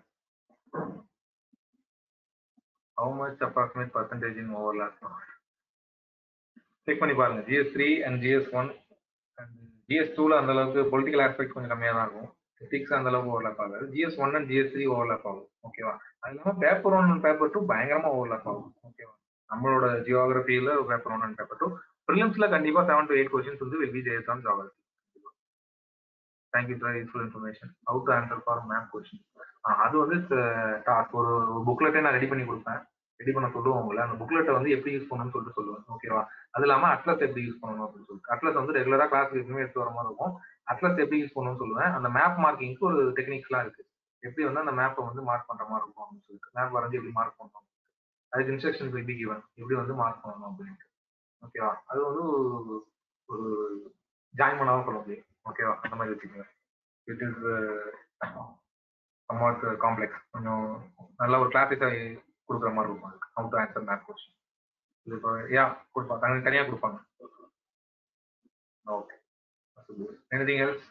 how much approximate percentage in overlap check பண்ணி பாருங்க GS three and GS one and GS டூல அந்த அளவுக்கு பொலிட்டிக்கல் ஆஸ்பெக்ட் கொஞ்சம் கம்மியாக தான் இருக்கும் எத்திக்ஸ் அந்த அளவுக்கு ஓவர்லாப் ஆகாது GS one and GS three overlap ஆகும் ஓகேவா அது இல்லாமல் paper one and paper two பயங்கரமா ஓவர்லாப் ஆகும் ஓகேவா நம்மளோட ஜியோகிராஃபியில paper one and paper two ப்ரிலிம்ஸ்ல கண்டிப்பா செவன் டு எயிட் கொஸ்டின்ஸ் வந்து வில் பி ஜெயஸ் on geography thank you for useful information how to answer for map question அது வந்து டாஸ்க் ஒரு புக்லெட்டே நான் ரெடி பண்ணி கொடுப்பேன் ரெடி பண்ண சொல்லுவோம் உங்களை அந்த புக்லெட்டை வந்து எப்படி யூஸ் பண்ணணும்னு சொல்லிட்டு சொல்லுவேன் ஓகேவா அது இல்லாம அட்லஸ் எப்படி யூஸ் பண்ணணும் அப்படின்னு சொல்லிட்டு அட்லஸ் வந்து ரெகுலரா கிளாஸ் எப்பவுமே எடுத்து வர மாதிரி இருக்கும் அட்லஸ் எப்படி யூஸ் பண்ணணும்னு சொல்லுவேன் அந்த மேப் மார்க்கிங்க்கு ஒரு டெக்னிக்ஸ்லாம் இருக்கு எப்படி வந்து அந்த மேப்பை வந்து மார்க் பண்ற மாதிரி இருக்கும் அப்படின்னு சொல்லிட்டு மேப் வரைஞ்சி எப்படி மார்க் பண்ணணும் அதுக்கு இன்ஸ்ட்ரக்ஷன் எப்படி கிவன் எப்படி வந்து மார்க் பண்ணணும் அப்படின்ட்டு ஓகேவா அது வந்து ஒரு ஜாயின் பண்ணாமல் சொல்ல முடியும் ஓகேவா அந்த மாதிரி வச்சுக்கோங்க இட் இஸ் சம்வாட் காம்ப்ளெக்ஸ் கொஞ்சம் நல்ல ஒரு கிளாஸிஃபை கொடுக்குற மாதிரி இருக்கும் அதுக்கு how to answer map question இது இப்போ யா கொடுப்பாங்க தனி தனியாக கொடுப்பாங்க okay anything else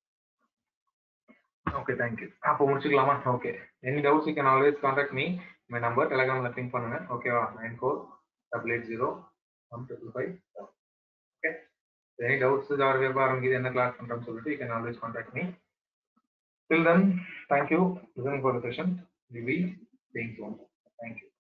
okay thank you அப்போ முடிச்சுக்கலாமா okay any doubts you can always contact me my number டெலிகிராமில் பிங்க் பண்ணுங்க ஓகேவா nine four double eight zero one triple five okay any doubts ஜார் வேப்பா ஆரம்பிக்குது என்ன கிளாஸ் பண்ணுறோம்னு சொல்லிட்டு you can always contact me Till then, thank you listening for the session. We will be seeing soon. Thank you.